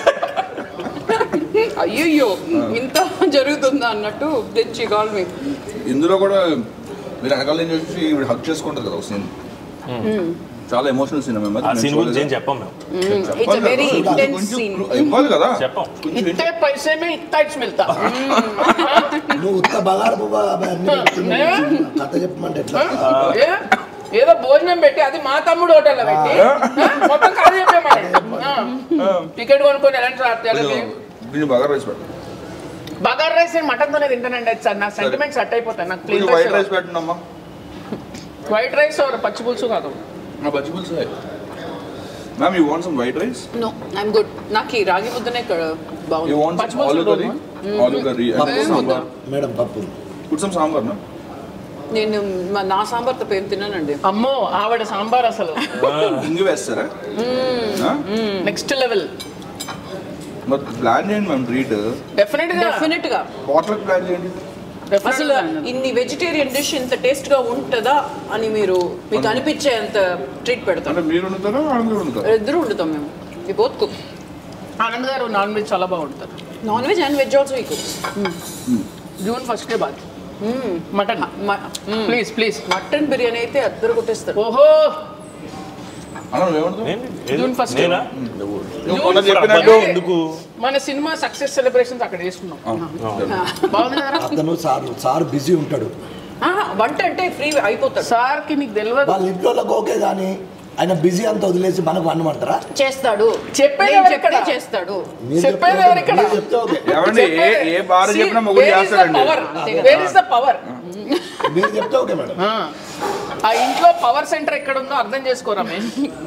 S6: అయ్యయ్యో ఇంత జరుగుతుందా అన్నట్టు తెచ్చి కాల్ మీ
S1: ఇందులో కూడా మీరు వెనకాల నుంచి చూసి ఈవిడ హక్ చేసుకుంటారు కదా ఒక సీన్ చాలా ఎమోషనల్ సీన్ మేము
S3: ఆ సీన్ గురించి ఏం చెప్పాం మేము
S6: ఇట్స్ వెరీ ఇంటెన్స్ సీన్
S1: ఇవ్వాలి కదా
S3: చెప్పాం
S1: కొంచెం
S2: ఇత్తే పైసే మే ఇత్తా ఇచ్చి మిల్తా
S4: నువ్వు ఉత్త బగారు పువ్వు అవి అన్ని పెట్టుకుని కథ చెప్పమంటే ఎట్లా
S2: ఏ? ఏదో భోజనం పెట్టి అది మా తమ్ముడు హోటల్లో పెట్టి ఆ, మొత్తం కాదు చెప్పే టికెట్ కొనుక్కొని ఎలాంటి రాత్రి
S1: కొంచెం బాగా రైస్ పెట్టండి
S2: బగార్ రైస్ నేను మటన్ తోనే తింటానండి అది సార్ నా సెంటిమెంట్ సెట్ అయిపోతాయి నాకు
S1: కొంచెం
S2: ప్లేన్
S1: వైట్ రైస్ పెట్టండి అమ్మా
S2: వైట్ రైస్ ఆర్ పచ్చి పులుసు కాదు
S1: నా పచ్చి పులుసు ma'am you want some white rice
S6: no I'm good నాకు ఈ రాగి ముద్దనే ఇక్కడ
S1: యూ
S6: బాగుంది
S1: వాంట్
S2: పచ్చి
S1: సమ్
S2: పులుసు
S1: ఆలూ కర్రీ ఆలూ కర్రీ
S4: పప్పు
S1: సాంబార్
S4: మేడం పప్పు
S1: పుట్ సమ్ సాంబార్ నా
S6: నేను మా- నా సాంబార్ తప్ప ఏం తిన్నానండి
S2: అమ్మో ఆవిడ సాంబార్ అసలు
S1: ఇంగు వేస్తారా
S2: నెక్స్ట్ లెవెల్
S1: మరి ప్లాన్ చేయండి మ్యామ్ ట్రీట్
S2: డెఫినెట్ గా
S6: డెఫినెట్ గా
S1: బాటిల్ ప్లాన్ చేయండి
S6: అసలు ఇన్ని వెజిటేరియన్ డిష్ ఇంత టేస్ట్ గా ఉంటుందా అని మీరు మీకు అనిపించే అంత ట్రీట్ పెడతాం
S1: అంటే మీరు వండుతారా ఆనంద్ వండుతారా
S6: ఇద్దరు వండుతాం మేము ఈ బోత్ కుక్
S2: ఆనంద్ గారు నాన్ వెజ్ చాలా బాగుంటారు
S6: non veg and veg also ఈ కుక్
S2: జూన్ ఫస్ట్ డే బాత్ mutton please please
S6: mutton biryani అయితే అద్దరు కొట్టేస్తారు
S2: ఓహో
S1: అన్న నువ్వేమంటావు
S3: ఏంటి? ఏది?
S2: June first.
S3: నేనా?
S1: నువ్వు మొన్న
S3: ఇప్పుడు
S1: చెప్పినట్టు
S3: అబ్బాయి ఎందుకు
S2: మన సినిమా సక్సెస్ సెలబ్రేషన్స్ అక్కడ చేసుకున్నాం బాగుంది కదా
S4: అతను సార్ సార్ బిజీ ఉంటాడు
S6: ఆ, వంట అంటే ఫ్రీ అయిపోతాడు
S2: సార్ కి నీకు తెలియదు
S4: వాళ్ళ ఇంట్లోకి ఓకే కానీ ఆయన బిజీ అంతా వదిలేసి మనకు వండమంటారా
S6: చేస్తాడు
S2: చెప్పేది
S6: నేను
S2: ఎవరు
S6: చెప్తే
S2: ఇక్కడ?
S6: చేస్తాడు
S4: మీరు
S2: చెప్పేది
S4: చెప్తే
S2: ఎవరు ఇక్కడ?
S4: మీరు చెప్తే ఓకే
S1: ఏమండి ఏ ఏ బార్ చెప్పినా మొగుడు చేస్తాడండి
S2: వేర్ ఇస్ ద పవర్
S4: మీరు చెప్తే ఓకే మేడం
S2: ఆ ఇంట్లో పవర్ సెంటర్ ఎక్కడ ఉందో అర్థం చేసుకోరా మేము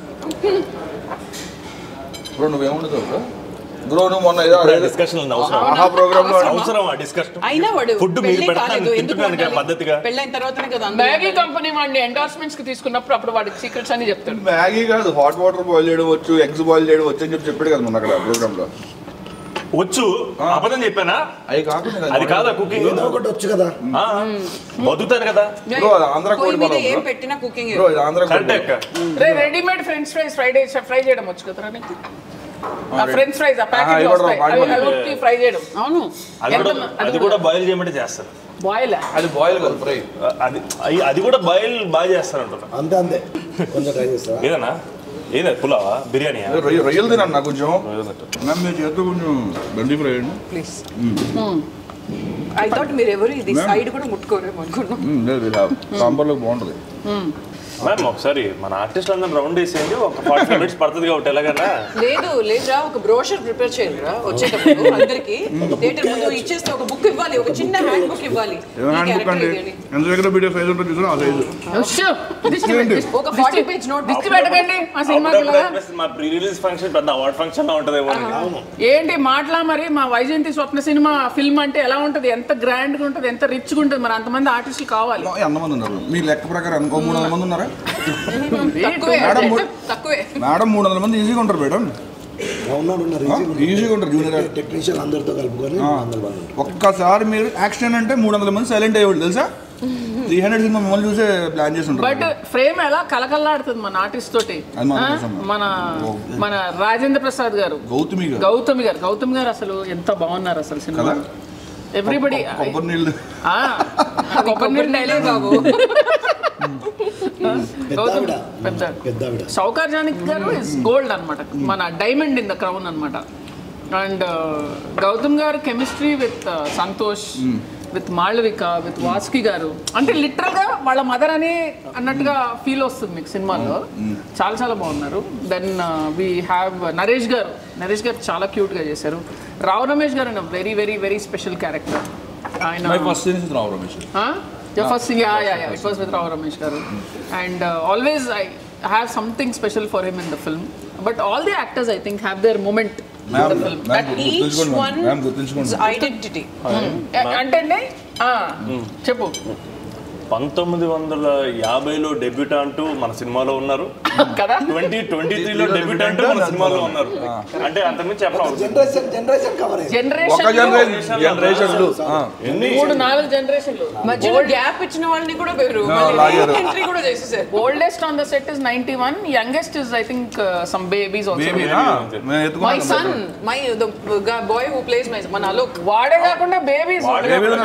S1: బ్రో నువ్వేమంటావు బ్రో బ్రో నువ్వు మొన్న ఏదో
S3: డిస్కషన్ అవసరం
S1: ఆహా ప్రోగ్రామ్ లో
S3: అవసరం ఆ డిస్కషన్
S6: అయినా వాడు
S3: ఫుడ్ మీరు
S6: పెళ్లి
S3: పెడతాను
S6: కాలేదు ఎందుకు
S3: తింటున్నాను కదా
S6: వండాలి?
S3: పద్ధతిగా
S6: పెళ్ళైన తర్వాతనే కదా అందరూ
S2: మ్యాగీ
S6: వండాలి.
S2: కంపెనీ వాడిని ఎండార్స్మెంట్స్ కి తీసుకున్నప్పుడు అప్పుడు వాడికి సీక్రెట్స్ అని చెప్తాడు
S1: మ్యాగీ కాదు హాట్ వాటర్ బాయిల్ చేయడం వచ్చు ఎగ్స్ బాయిల్ చేయడం వచ్చు అని చెప్పి చెప్పాడు కదా మొన్న అక్కడ ప్రోగ్రామ్ లో
S3: వచ్చు అబద్ధం చెప్పానా
S1: అవి కాకుండా
S3: అది కాదా కుకింగ్
S4: ఏదో ఒకటి వచ్చు కదా
S3: బతుకుతాను కదా
S1: బ్రో, అది ఆంధ్ర
S6: పొయ్యి
S1: కోడి
S6: మీద
S1: పొలం,
S6: ఏం
S1: bro.
S6: పెట్టినా కుకింగ్
S1: బ్రో ఇది ఆంధ్ర కోడి
S3: కరెక్టే
S1: పొలం.
S3: అక్క
S2: రే readymade French fries fry fry చేయడం వచ్చు కదా నీకు ఆ
S1: ready.
S2: ఫ్రెంచ్ ఫ్రైస్ ఆ
S1: ఆ,
S2: ప్యాకెట్
S1: ఇవి కూడా పాడి
S2: ఫ్రై చేయడం
S6: అవును
S3: అది కూడా అది కూడా బాయిల్ చేయమంటే చేస్తారు
S2: బాయిల్
S1: అది బాయిల్ కదా ఫ్రై
S3: అది అయి- అది కూడా బాయిల్ బాగా చేస్తారు అంటున్నా
S4: అంతే అంతే కొంచెం ట్రై చేస్తావా
S3: ఏదన్నా ఏదా పులావా బిర్యానీయా
S1: రొయ్య- రొయ్యలు తినన్నా కొంచెం మ్యామ్ మీరు చేస్తే కొంచెం బండి ఫ్రై అండి
S6: ప్లీజ్ ఐ థాట్ మీరు ఎవరు ఇది సైడ్ కూడా ముట్టుకోరేమో అనుకున్నాం
S1: మ్మ్, లేదు ఇలా సాంబార్లో బాగుంటుంది
S3: మ్యామ్ ఒకసారి మన ఆర్టిస్ట్ అందరం రౌండ్ వేసేయండి ఒక ఫార్టీ మినిట్స్ పడుతుంది కాబట్టి ఎలాగన్నా
S6: లేదు లేదురా ఒక బ్రోషర్ ప్రిపేర్ చేయాలిరా వచ్చేటప్పుడు అందరికి థియేటర్ ముందు ఇచ్చేస్తే ఒక బుక్ ఇవ్వాలి ఒక చిన్న హ్యాండ్ బుక్ ఇవ్వాలి
S1: ఏదో హ్యాండ్ బుక్ అండి ఎంత దగ్గర వీడియో సైజ్ ఉంటుంది చూసారా ఆ సైజు
S6: ఒక 40 page notebook.
S2: దిష్టి పెట్టకండి ఆ సినిమాకి
S3: అప్పుడప్పుడు అనిపిస్తుంది మా ప్రీ రిలీజ్ ఫంక్షన్ పెద్ద అవార్డ్ ఫంక్షన్ లా ఉంటదేమో అని.
S2: ఏంటి మాటలా మరి మా వైజయంతి స్వప్న సినిమా ఫిల్మ్ అంటే ఎలా ఉంటది ఎంత గ్రాండ్ గా ఉంటది ఎంత రిచ్ గా ఉంటది మరి అంతమంది ఆర్టిస్టులు కావాలి
S1: ఎంతమంది ఉన్నారు మీ లెక్క ప్రకారం ఇంకో మూడు వందల మంది ఉన్నారా
S6: తక్కువే
S1: మేడం, మూడు-
S6: తక్కువే
S1: మేడం మూడు వందల మంది ఈజీగా ఉంటారు మేడం
S4: ఉన్నారు ఉన్నారు
S1: ఈజీగా ఉంటారు జూనియర్
S4: టెక్నీషియన్ అందరితో కలుపుకొని అందరు వాళ్ళు ఉంటారు.
S1: ఒక్కసారి మీరు యాక్షన్ అంటే మూడు వందల మంది సైలెంట్ అయ్యేవాళ్ళు తెలుసా త్రీ హండ్రెడ్ సినిమా మిమ్మల్ని చూసే ప్లాన్ చేసి
S2: బట్
S1: ఉంటారు
S2: ఫ్రేమ్ ఎలా కలకల్లాడుతుంది మన ఆర్టిస్ట్ తోటి
S1: అది మాత్రం
S2: ఆ?
S1: నిజం.
S2: మన మన రాజేంద్ర ప్రసాద్ గారు
S1: గౌతమి గారు
S2: గౌతమి గారు గౌతమి గారు అసలు ఎంత బాగున్నారు అసలు సినిమా
S1: కదా?
S2: ఎవ్రీబడి
S1: కొబ్బరి నీళ్ళు
S2: కొబ్బరి నీళ్ళు డైలాగ్ బాబు
S4: పెద్ద
S2: గౌతమ్
S4: ఆవిడ
S2: పెద్ద
S4: పెద్ద ఆవిడ
S2: సౌకార్ జానకి గారు ఇస్ గోల్డ్ అన్నమాట మన డైమండ్ ఇన్ ద క్రౌన్ అన్నమాట అండ్ గౌతమ్ గారు chemistry with Santosh with Malavika with Vasuki గారు అంటే లిటరల్ గా వాళ్ళ మదర్ అని అన్నట్టుగా ఫీల్ వస్తుంది మీకు సినిమాలో చాలా చాలా బాగున్నారు దెన్ వీ హ్యావ్ నరేష్ గారు నరేష్ గారు చాలా క్యూట్ గా చేశారు రావు రమేష్ గారు very very very special character ఆయన
S1: my first scenes Rao Ramesh
S2: first yeah yeah yeah it was with Rao Ramesh గారు and always I have something special for him in the film but all the actors I think have their moment in the
S1: ma'am
S2: film
S1: ma'am
S6: each
S1: గుర్తుంచుకోండి
S6: one
S1: ma'am గుర్తుంచుకోండి
S6: identity
S2: అంటే అండి, ఆ, చెప్పు
S3: పంతొమ్మిది వందల యాభైలో డెబ్యూట్ అంటూ మన సినిమాలో ఉన్నారు
S2: కదా
S3: ట్వంటీ ట్వంటీ త్రీలో డెబ్యూట్ అంటూ మన సినిమాలో ఉన్నారు అంటే అంతకుమించి చెప్పడం
S4: జనరేషన్ జనరేషన్ కవర్ అయ్యింది
S1: ఒక
S2: జనరేషన్
S1: జనరేషన్ జనరేషన్లు
S3: ఎన్ని
S2: మూడు నాలుగు జనరేషన్లు
S6: మధ్యలో గ్యాప్ ఇచ్చిన వాళ్ళని కూడా వేరు
S1: లాగారు.
S6: ఎంట్రీ కూడా చేసేసారు
S2: oldest on the set is ninety one youngest is I think some babies also
S1: బేబీనా మేము
S6: మై
S1: ఎత్తుకున్నాం
S6: son my the boy who plays my మన అలోక్
S2: వాడే కాకుండా బేబీస్
S1: బేబీలు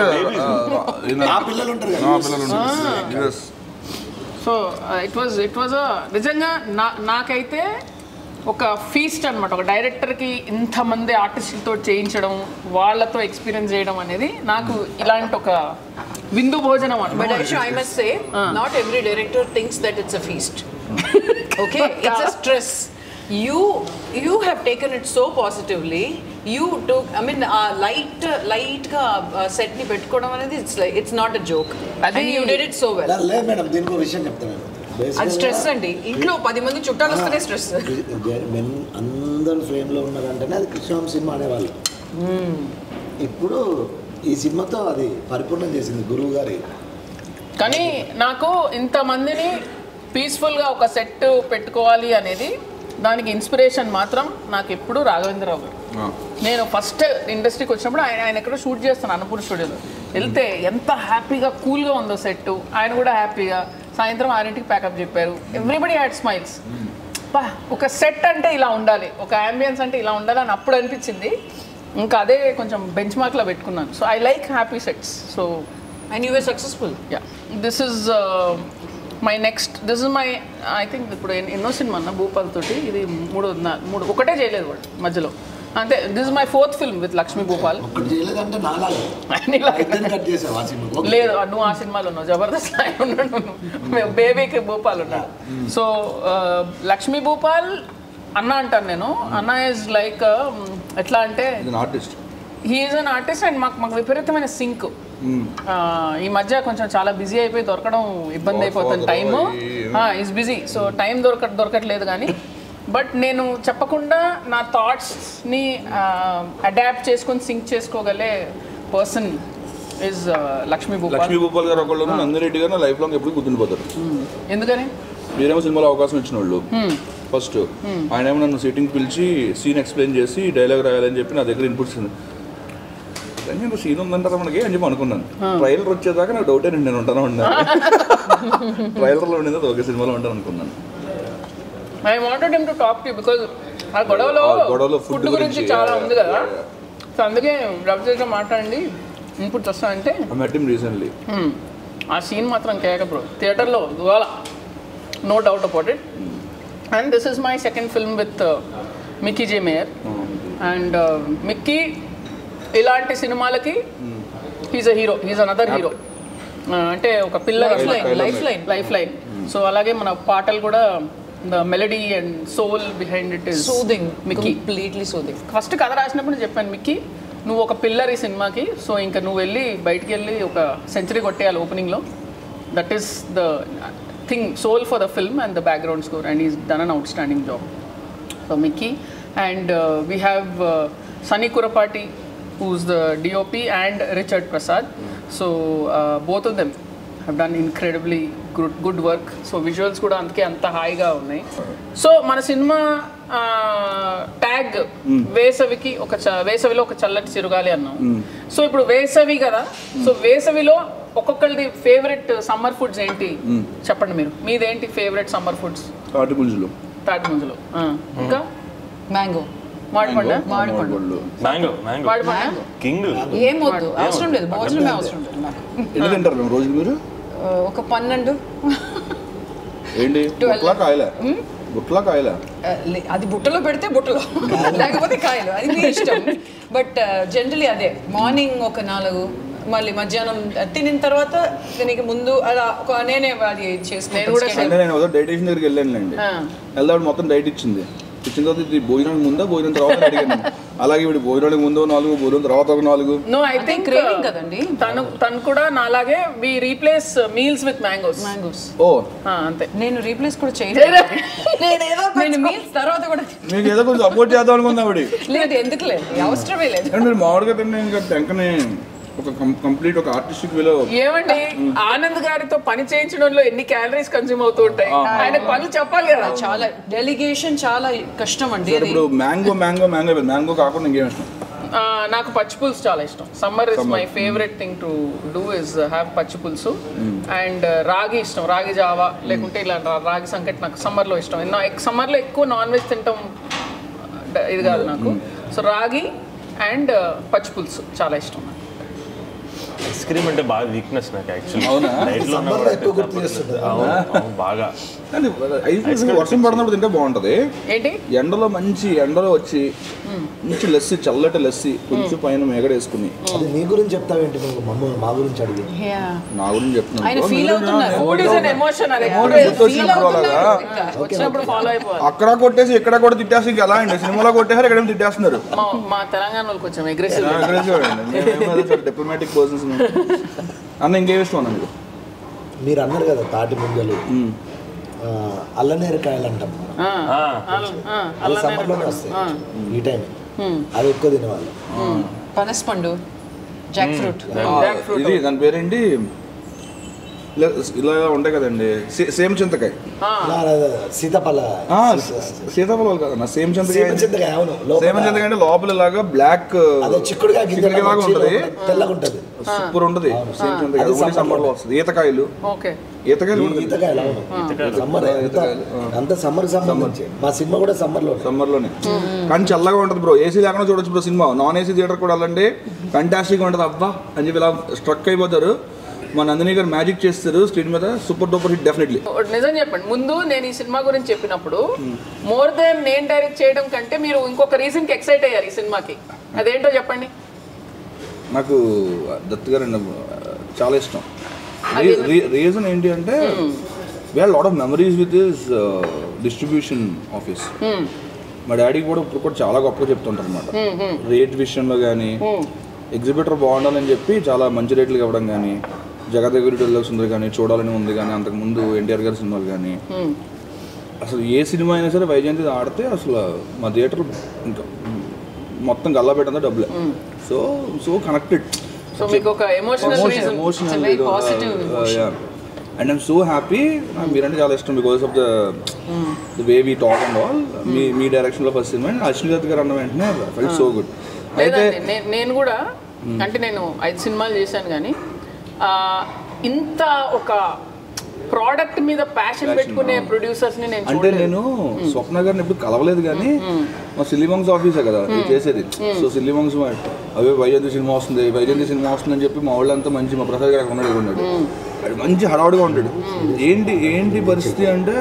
S4: ఆ పిల్లలు ఉంటారు కదా
S1: పిల్లలు ఉంటారు Yes.
S2: So it was it was నిజంగా నా నాకైతే ఒక ఫీస్ట్ అనమాట ఒక డైరెక్టర్కి ఇంతమంది ఆర్టిస్టులతో చేయించడం వాళ్ళతో ఎక్స్పీరియన్స్ చేయడం అనేది నాకు ఇలాంటి ఒక విందు భోజనం
S6: But
S2: అనమాట
S6: Aisha, I must say, not every director thinks that it's a feast. okay, it's a stress. You you have taken it so positively. You took, I mean, uh, light light గా set ని పెట్టుకోవడం అనేది it's like it's not a joke.
S2: అది-
S6: And you did it so well.
S4: లే- లేదు madam దీనికి ఒక విషయం చెప్తాను నేను
S6: అది
S4: Basically,
S6: స్ట్రెస్ అండి ఇంట్లో పది మంది చుట్టాలు వస్తేనే స్ట్రెస్
S4: జ- మెన్ అందరు ఫ్రేమ్లో ఉన్నారంటేనే అది కృష్ణరామ్ సినిమా అనేవాళ్ళు ఇప్పుడు ఈ సినిమాతో అది పరిపూర్ణం చేసింది గురువు గారి
S2: కానీ నాకు ఇంతమందిని పీస్ఫుల్గా ఒక సెట్ పెట్టుకోవాలి అనేది దానికి ఇన్స్పిరేషన్ మాత్రం నాకు ఎప్పుడు రాఘవేంద్రరావు గారు
S1: ఆ.
S2: నేను ఫస్ట్ ఇండస్ట్రీకి వచ్చినప్పుడు ఆయన ఆయన ఎక్కడో షూట్ చేస్తాను అన్నపూర్ స్టూడియోలో వెళ్తే ఎంత హ్యాపీగా కూల్గా ఉందో సెట్ ఆయన కూడా హ్యాపీగా సాయంత్రం ఆరింటికి ప్యాకప్ చెప్పారు ఎవ్రీబడి హ్యాడ్ స్మైల్స్ బా ఒక సెట్ అంటే ఇలా ఉండాలి ఒక అంబియన్స్ అంటే ఇలా ఉండాలి అని అప్పుడు అనిపించింది ఇంకా అదే కొంచెం బెంచ్ మార్క్లో పెట్టుకున్నాను so I like happy sets so
S6: and you were successful
S2: yeah this is my next this is my I think ఇప్పుడు ఎన్- ఎన్నో సినిమా అన్న భూపాల్ తోటి ఇది మూడు నా- మూడు ఒకటే చేయలేదు వాడు మధ్యలో అంతే this is my fourth film with Lakshmi Bhupal
S4: ఒక్కటి చేయలేదంటే నాలాగే
S2: నీలాగా.
S4: ఇద్దరిని కట్ చేసావు ఆ సినిమా
S2: లేదు నువ్వు ఆ సినిమాలో ఉన్నావు జబర్దస్త్ ఆయన ఉన్నాడు నువ్వు బేబీకి భూపాల్ ఉన్నాడు సో లక్ష్మీ భూపాల్ అన్న అంటాను నేను అన్న ఇస్ లైక్ ఎట్లా అంటే
S1: ఇది artist
S2: he's an artist and మాకు మాకు విపరీతమైన సింక్ ఈ మధ్య కొంచెం చాలా బిజీ అయిపోయి దొరకడం ఇబ్బంది అయిపోతుంది
S1: Father,
S2: టైము
S1: ఈ-
S2: ఈజ్ బిజీ సో టైం దొరక దొరకట్లేదు కానీ బట్ నేను చెప్పకుండా నా థాట్స్ని అడాప్ట్ చేసుకొని సింక్ చేసుకోగలే పర్సన్ ఇస్ లక్ష్మీ భూపాల్
S1: లక్ష్మీ భూపాల్ గారు ఒకళ్ళు నందిరెడ్డి గారు లైఫ్ లాంగ్ ఎప్పుడు గుర్తుండిపోతారు
S2: ఎందుకని
S1: మీరేమో సినిమాలో అవకాశం ఇచ్చిన వాళ్ళు ఫస్ట్ ఆయన ఏమో నన్ను సీటింగ్ పిలిచి సీన్ ఎక్స్ప్లెయిన్ చేసి డైలాగ్ రాయాలని చెప్పి నా దగ్గర ఇన్పుట్స్ నేను సీన్ ఉందంటారా మనకి అని చెప్పి అనుకున్నాను ట్రైలర్ వచ్చేదాకా నాకు డౌటే నేను ఉంటాను ఉన్నాను ట్రైలర్లో ఉండేది అది ఒక సినిమాలో ఉంటాను అనుకున్నాను
S2: I wanted him to talk to because ఆ గొడవలో
S1: ఆ గొడవలో food
S2: ఫుడ్ గురించి
S1: గురించి,
S2: చాలా
S1: yeah,
S2: ఉంది కదా
S1: yeah, yeah.
S2: సో అందుకే రవితేజ మాట్లాడండి ఇన్పుట్స్ వస్తాయంటే
S1: I met him recently
S2: hmm, ఆ సీన్ మాత్రం కేక బ్రో థియేటర్లో ఇవాళ no doubt about it and this is my second film with Mickey J Meyer and Mickey ఇలాంటి సినిమాలకి he's a hero he's another hero అంటే ఒక pillar
S6: Life line, life line.
S2: Life line so అలాగే మన పాటలు కూడా the melody and soul behind it is
S6: soothing
S2: Mickey
S6: completely soothing
S2: first కథ రాసినప్పుడు నేను చెప్పాను మిక్కీ నువ్వు ఒక పిల్లర్ ఈ సినిమాకి సో ఇంకా నువ్వు వెళ్ళి బయటికి వెళ్ళి ఒక సెంచరీ కొట్టేయాలి ఓపెనింగ్లో that is the thing soul for the film and the background score and is done an outstanding job so Mickey and we have Sunny Kurapati who's the DOP and Richard Prasad so both of them have done incredibly good good work so visuals కూడా అందుకే అంత హాయిగా ఉన్నాయి so మన cinema tag వేసవికి ఒక చ- వేసవిలో ఒక చల్లటి చిరుగాలి అన్నాం సో ఇప్పుడు వేసవి కదా సో వేసవిలో ఒక్కొక్కరిది ఫేవరెట్ సమ్మర్ ఫుడ్స్ ఏంటి చెప్పండి మీరు మీదేంటి ఫేవరెట్ సమ్మర్ ఫుడ్స్
S1: తాటి పులుసులు
S2: తాటి ముంజలు ఆ. ఇంకా
S6: మ్యాంగో
S2: మాడిపండ
S1: మామిడిపళ్ళు.
S3: మ్యాంగో మ్యాంగో
S2: మాడిపండ
S3: కింగ్
S6: ఏం వద్దు అవసరం లేదు భోజనమే అవసరం లేదు నాకు
S1: ఎన్ని తింటారు మేము రోజుకి మీరు
S6: ఆ, ఒక పన్నెండు
S1: ఏంటి బుట్లా కాయలే బుట్లా కాయలే
S6: ఆ, లే- అది బుట్టలో పెడితే బుట్టలో లేకపోతే కాయలు అది మీ ఇష్టం బట్ జనరలీ అదే మార్నింగ్ ఒక నాలుగు మళ్ళీ మధ్యాహ్నం తినిన తర్వాత దీనికి ముందు అలా ఒక నేనే అది
S2: నేను కూడా
S6: చేసుకుంటాను
S1: అంటే నేను ఏదో డైటేషన్ దగ్గరికి వెళ్ళానులేండి
S2: ఆ.
S1: వెళ్దాడు మొత్తం డైట్ ఇచ్చింది ఇచ్చిన తర్వాత ఇది భోజనానికి ముందా భోజనం తర్వాత అని అడిగాను అలాగే ఇప్పుడు భోజనానికి ముందు నాలుగు భోజనం తర్వాత ఒక నాలుగు
S2: నో ఐ
S6: అదే
S2: థింక్
S6: craving కదండి.
S2: తను తను కూడా నాలాగే we replace meals with mangoes
S6: mangoes
S1: ఓ
S2: అంతే
S6: నేను రీప్లేస్ కూడా చేయలేదు నేను మీల్స్ తర్వాత కూడా
S1: మీకు ఏదో కొంచెం సపోర్ట్ చేద్దాం అనుకుంది ఆవిడ
S6: లేదు ఎందుకు లేదు అవసరమే లేదు
S1: అంటే మీరు మామిడిగా తిన్నా ఇంకా టెంకని ఒక కంప్లీట్ ఒక ఆర్టిస్టిక్ వేలో
S2: ఏమండి ఆనంద్ గారితో పని చేయించడంలో ఎన్ని క్యాలరీస్ కన్స్యూమ్ అవుతూ ఉంటాయి ఆయన పనులు చెప్పాలి కదా
S6: చాలా డెలిగేషన్ చాలా కష్టం అండి అది
S1: ఇప్పుడు మ్యాంగో మ్యాంగో మ్యాంగో మ్యాంగో కాకుండా ఇంకేం ఇష్టం
S2: ఆ, నాకు పచ్చి పులుసు చాలా ఇష్టం summer is my favourite thing to do is have pachi pulusu and రాగి ఇష్టం రాగి జావా లేకుంటే ఇలా రా- రాగి సంకటి నాకు సమ్మర్లో ఇష్టం నా సమ్మర్లో ఎక్కువ నాన్ వెజ్ తింటాం డ- ఇది కాదు నాకు సో రాగి అండ్ పచ్చి పులుసు చాలా ఇష్టం నాకు
S3: ఐస్ క్రీమ్ అంటే బాగా వీక్నెస్ నాకు యాక్చువల్లీ
S1: అవునా?
S3: డైట్ లో
S4: Summer లో ఎక్కువ గుర్తు చేస్తుంది.
S3: అవును అవును, బాగా
S1: కానీ ఐస్ క్రీమ్ వర్షం పడినప్పుడు తింటే బాగుంటది
S2: ఏంటి
S1: ఎండలో మంచి ఎండలో వచ్చి మంచి లస్సి చల్లటి లస్సి కొంచెం పైన మేగడ వేసుకుని
S4: అది నీ గురించి చెప్తావేంటి నువ్వు మమ్మ మా గురించి అడిగి
S1: నా గురించి చెప్తున్నాను
S6: ఆయన
S1: బ్రో.
S6: ఫీల్
S1: మీరు
S6: అవుతున్నారు.
S1: నా-
S2: ఫుడ్ ఇస్ అన్ ఎమోషన్ అది
S1: గుర్తొచ్చిన బ్రో అలాగా.
S2: వచ్చినప్పుడు ఫాలో అయిపోవాలి
S1: అక్కడ కొట్టేసి ఇక్కడ కూడా తిట్టేసి ఇంకా ఎలా అండి సినిమాలో కొట్టేసారు ఇక్కడ తిట్టేస్తున్నారు
S2: మా మా తెలంగాణ వాళ్ళకి కొంచెం అగ్రెసివ్
S1: డిప్లొమాటిక్ పర్సన్స్ అన్న ఇంకేం ఇష్టం అన్న మీకు
S4: మీరు అన్నారు కదా తాటి ముంజలు ఆ, అల్లనేరకాయలు అంటాం
S3: ఆ,
S4: అది సమ్మర్లోనే వస్తాయి ఈ టైం అది ఎక్కువ తినేవాళ్ళు
S6: పనస్పండు జాక్ ఫ్రూట్
S1: ఇది దాని పేరేంటి ఇలా ఇలా ఉంటాయి కదండి సే- సేమ్ చింతకాయ
S4: ఇలా అలా సీతాఫల
S1: ఆ, సీతాఫలం కదన్న సేమ్ చింతకాయ
S4: సీమ చింతకాయ అవును
S1: సేమ్
S4: లోపల
S1: చింతకాయ అంటే లోపల ఇలాగా బ్లాక్
S4: అదే చిక్కుడుగా
S1: చిక్కుడుకాయ లాగా ఉంటది
S4: తెల్లగా ఉంటది
S1: సూపర్ ఉంటది సేమ్ చింతకాయ
S4: అది
S1: ఓన్లీ సమ్మర్ లో వస్తుంది ఈతకాయలు
S2: ఓకే
S1: ఈతకాయలు కూడా
S4: ఈతకాయలు అవును సమ్మర్
S1: ఈతకాయలు, ఆ.
S4: అంత సమ్మర్ సంబంధించి మా సినిమా కూడా సమ్మర్ లో
S1: సమ్మర్ లోనే కానీ చల్లగా ఉంటది బ్రో ఏసీ లేకుండా చూడొచ్చు బ్రో సినిమా నాన్ ఏసీ థియేటర్ కూడా వెళ్ళండి ఫంటాస్టిక్ ఉంటుంది అబ్బా అని చెప్పి ఇలా స్ట్రక్ అయిపోతారు మా నందిని గారు మ్యాజిక్ చేస్తారు స్క్రీన్ మీద సూపర్ డూపర్ హిట్ డెఫినెట్లీ
S2: ఒకటి నిజం చెప్పండి ముందు నేను ఈ సినిమా గురించి చెప్పినప్పుడు మోర్ దెన్ నేను డైరెక్ట్ చేయడం కంటే మీరు ఇంకొక రీజన్ కి ఎక్సైట్ అయ్యారు ఈ సినిమాకి అదేంటో చెప్పండి
S1: నాకు దత్ గారు అంటే చాలా ఇష్టం రీజన్ ఏంటి అంటే we lot of memories with this distribution office మా డాడీ కూడా ఇప్పుడు కూడా చాలా గొప్పగా చెప్తుంటారు అనమాట రేట్ విషయంలో కానీ ఎగ్జిబిటర్ బాగుండాలని చెప్పి చాలా మంచి రేట్లు ఇవ్వడం కానీ జగదగిరి డెల్లక్స్ ఉంది కానీ చూడాలని ఉంది కానీ అంతకుముందు ఎన్టీఆర్ గారి సినిమాలు కానీ అసలు ఏ సినిమా అయినా సరే వైజయంతి ఆడితే అసలు మా థియేటర్ ఇంకా మొత్తం గల్లా పెట్టందా డబ్బులే సో సో కనెక్టెడ్
S2: సో మీకు ఒక emotional reason
S6: It's a very positive
S1: and I'm so happy మీరంటే చాలా ఇష్టం because of the the way we talk and all me me డైరెక్షన్లో ఫస్ట్ సినిమా అశ్విని దత్ గారు అన్న వెంటనే ఫెల్ట్ సో గుడ్ అయితే
S2: లేదండి నే- నేను కూడా అంటే నేను ఐదు సినిమాలు చేశాను కానీ ఆ, ఇంత ఒక ప్రోడక్ట్ మీద ప్యాషన్
S1: Passion,
S2: పెట్టుకునే
S1: ఆ.
S2: ప్రొడ్యూసర్స్ ని నేను
S1: అంటే
S2: చూడలేదు.
S1: నేను స్వప్న గారిని ఎప్పుడు కలవలేదు కానీ మా సిల్లిమంగ్స్ ఆఫీసే కదా ఇది చేసేది సో సిల్లిమంగ్స్ అవే వైజయంతి సినిమా వస్తుంది వైజయంతి సినిమా వస్తుంది అని చెప్పి మా వాళ్ళంతా మంచి మా ప్రసాద్ గారు అక్కడ ఉన్నాడు ఉన్నాడు అది మంచి హడావుడిగా ఉంటాడు ఏంటి ఏంటి పరిస్థితి అంటే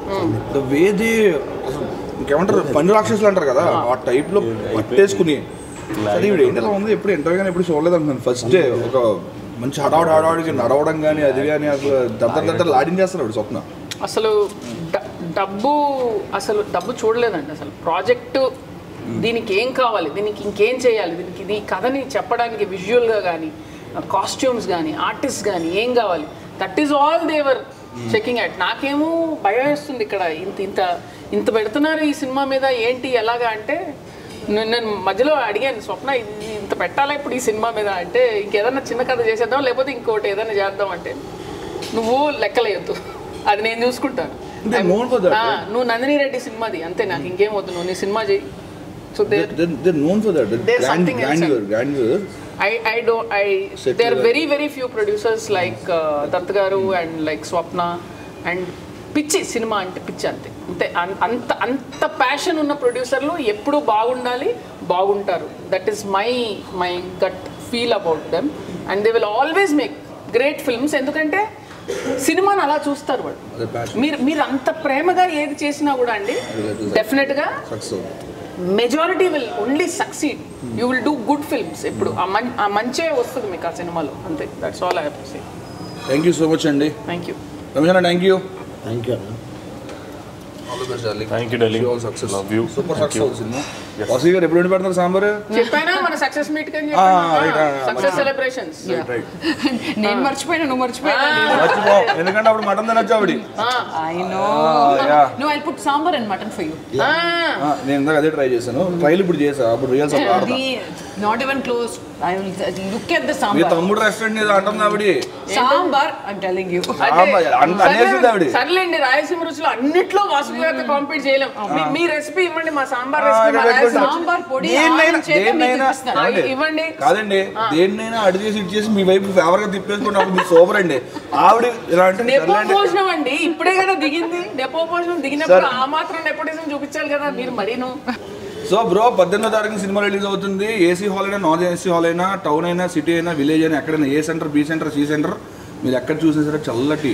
S1: ద వేది ఇంకేమంటారు పండు రాక్షసులు అంటారు కదా ఆ టైప్ లో పట్టేసుకుని సరే ఇప్పుడు ఏంటి ఇలా ఉంది ఎప్పుడు ఇంటర్వ్యూ కానీ ఎప్పుడు చూడలేదు అనుకున్నాను ఫస్ట్ డే ఒక మంచి హడావుడి హడావుడికి నడవడం కానీ అది కానీ అసలు దద్దరు దద్దరు లాడించేస్తున్నాడు స్వప్న
S2: అసలు డ- డబ్బు అసలు డబ్బు చూడలేదండి అసలు ప్రాజెక్టు దీనికి ఏం కావాలి దీనికి ఇంకేం చేయాలి దీనికి ఇది కథని చెప్పడానికి విజువల్గా కానీ కాస్ట్యూమ్స్ కానీ ఆర్టిస్ట్ కానీ ఏం కావాలి that is all there checking at నాకేమో భయం వేస్తుంది ఇక్కడ ఇంత ఇంత ఇంత పెడుతున్నారు ఈ సినిమా మీద ఏంటి ఎలాగా అంటే నేను నేను మధ్యలో అడిగాను స్వప్న ఇది ఇంత పెట్టాలా ఇప్పుడు ఈ సినిమా మీద అంటే ఇంకేదన్నా చిన్న కథ చేసేద్దాం లేకపోతే ఇంకోటి ఏదైనా చేద్దాం అంటే నువ్వు లెక్కలేయొద్దు అది నేను చూసుకుంటాను
S1: They're known for that,
S2: ఆ,
S1: right?
S2: నువ్వు నందిని రెడ్డి సినిమాది అంతే నాకు ఇంకేం వద్దు నువ్వు నీ సినిమా చేయి so they
S1: they're, they're known for that. The
S2: There's
S1: grand,
S2: something else.
S1: grandeur, grandeur.
S2: I I do I
S1: Set
S2: they are
S1: to the-
S2: very very few producers like Dutt garu and like Swapna and పిచ్చి సినిమా అంటే పిచ్చి అంతే అంతే అన్- అంత అంత passion ఉన్న ప్రొడ్యూసర్లు ఎప్పుడు బాగుండాలి బాగుంటారు that is my my gut feel about them and they will always make great films ఎందుకంటే సినిమాని అలా చూస్తారు వాళ్ళు
S1: అదే passion.
S2: మీరు మీరు అంత ప్రేమగా ఏది చేసినా కూడా అండి డెఫినెట్గా
S1: Success.
S2: Majority will only succeed you will do good films ఎప్పుడు ఆ మం ఆ మంచే వస్తుంది మీకు ఆ సినిమాలో అంతే that's all I have to say
S1: thank you so much అండి
S2: థ్యాంక్ యూ
S1: రమేష్ అన్న థ్యాంక్ యూ
S4: థ్యాంక్ యూ అన్న
S1: all the best darling
S3: Thank you, darling.
S1: All success
S3: Love you.
S1: Super
S3: Thank
S1: success
S3: you.
S1: అవుతుంది సినిమా వాసి గారు ఎప్పుడు పెడతారు సాంబార్
S2: చెప్పానా మన success meet కని
S1: Ah, right, ah,
S2: success celebrations
S1: right
S6: నేను మర్చిపోయినా నువ్వు మర్చిపోయినా
S1: మర్చిపో ఎందుకంటే అప్పుడు మటన్ తినొచ్చు ఆవిడ
S6: I know
S1: yeah.
S6: No I put sambar and mutton for you
S1: Ah, నేను ఇందాక అదే ట్రై చేశాను ట్రైల్ ఇప్పుడు చేసా అప్పుడు రియల్స్ అప్పుడు ఆడతా
S6: not even close I will look at the
S1: me
S6: sambar
S1: తమ్ముడు రెస్టారెంట్ ఏదో అంటుంది ఆవిడ
S6: సాంబార్ ఐమ్ టెల్లింగ్ యూ
S1: అనేసింది ఆవిడ
S2: సర్లేండి రాయలసీమ రుచులు అన్నిట్లో వాసు గారితో కాంపీట్ చేయలేం మీ- మీ రెసిపీ ఇవ్వండి మా సాంబార్
S1: Ah,
S2: రెసిపీ మా
S1: ఇక్కడ
S2: రాయలసీమ
S1: పెట్టుకుంటా.
S6: సాంబార్ పొడి
S1: దేన్నైనా
S6: ఆయన చేత మీకు
S1: దేన్నైనా
S6: ఇప్పిస్తాను.
S1: కాదండి.
S2: ఇవ్వండి.
S1: కాదండి దేన్నైనా అడి చేసి ఇటు చేసి మీ వైపు ఫేవర్ గా తిప్పేసుకుంటే మీరు సూపర్ అండి ఆవిడ ఇలా అంటే
S2: డెపో
S1: సర్లేండి.
S2: భోజనం అండి ఇప్పుడే కదా దిగింది డెపో భోజనం దిగినప్పుడు
S1: Sir.
S2: ఆ మాత్రం నెపోటిజం చూపించాలి కదా మీరు మరీను
S1: సో బ్రో పద్దెనిమిదో తారీఖు సినిమా రిలీజ్ అవుతుంది ఏసీ హాల్ అయినా నాన్ ఏసీ హాల్ అయినా టౌన్ అయినా సిటీ అయినా విలేజ్ అయినా ఎక్కడైనా A centre B centre C centre మీరు ఎక్కడ చూసినా సరే చల్లటి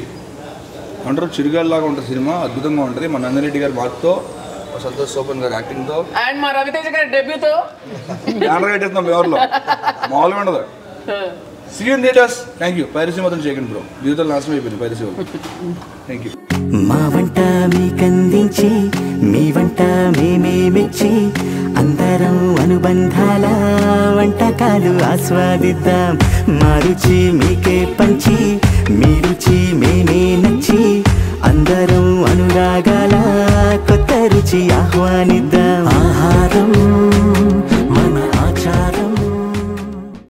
S1: అంటారు చిరుగాల్లాగా ఉంటుంది సినిమా అద్భుతంగా ఉంటుంది మన నందిరెడ్డి గారి బాత్తో సంతోష్ సోపన్ గారి యాక్టింగ్తో
S2: అండ్ మా రవితేజ గారి డెబ్యూతో
S1: బ్యానర్ కట్టేస్తున్నాం ఎవరిలో మామూలుగా ఉండదు సీఎన్ థియేటర్స్ థ్యాంక్ యూ పైరసీ మాత్రం చేయకండి బ్రో జీవితాలు నాశనం అయిపోయింది పైరసీ వాళ్ళు థ్యాంక్ యూ
S5: మా వంట మీకందించి మీ వంట మేమే మెచ్చి అందరం అనుబంధాల వంటకాలు ఆస్వాదిద్దాం మా రుచి మీకే పంచి మీ రుచి మేమే నచ్చి అందరం అనురాగాల కొత్త రుచి ఆహ్వానిద్దాం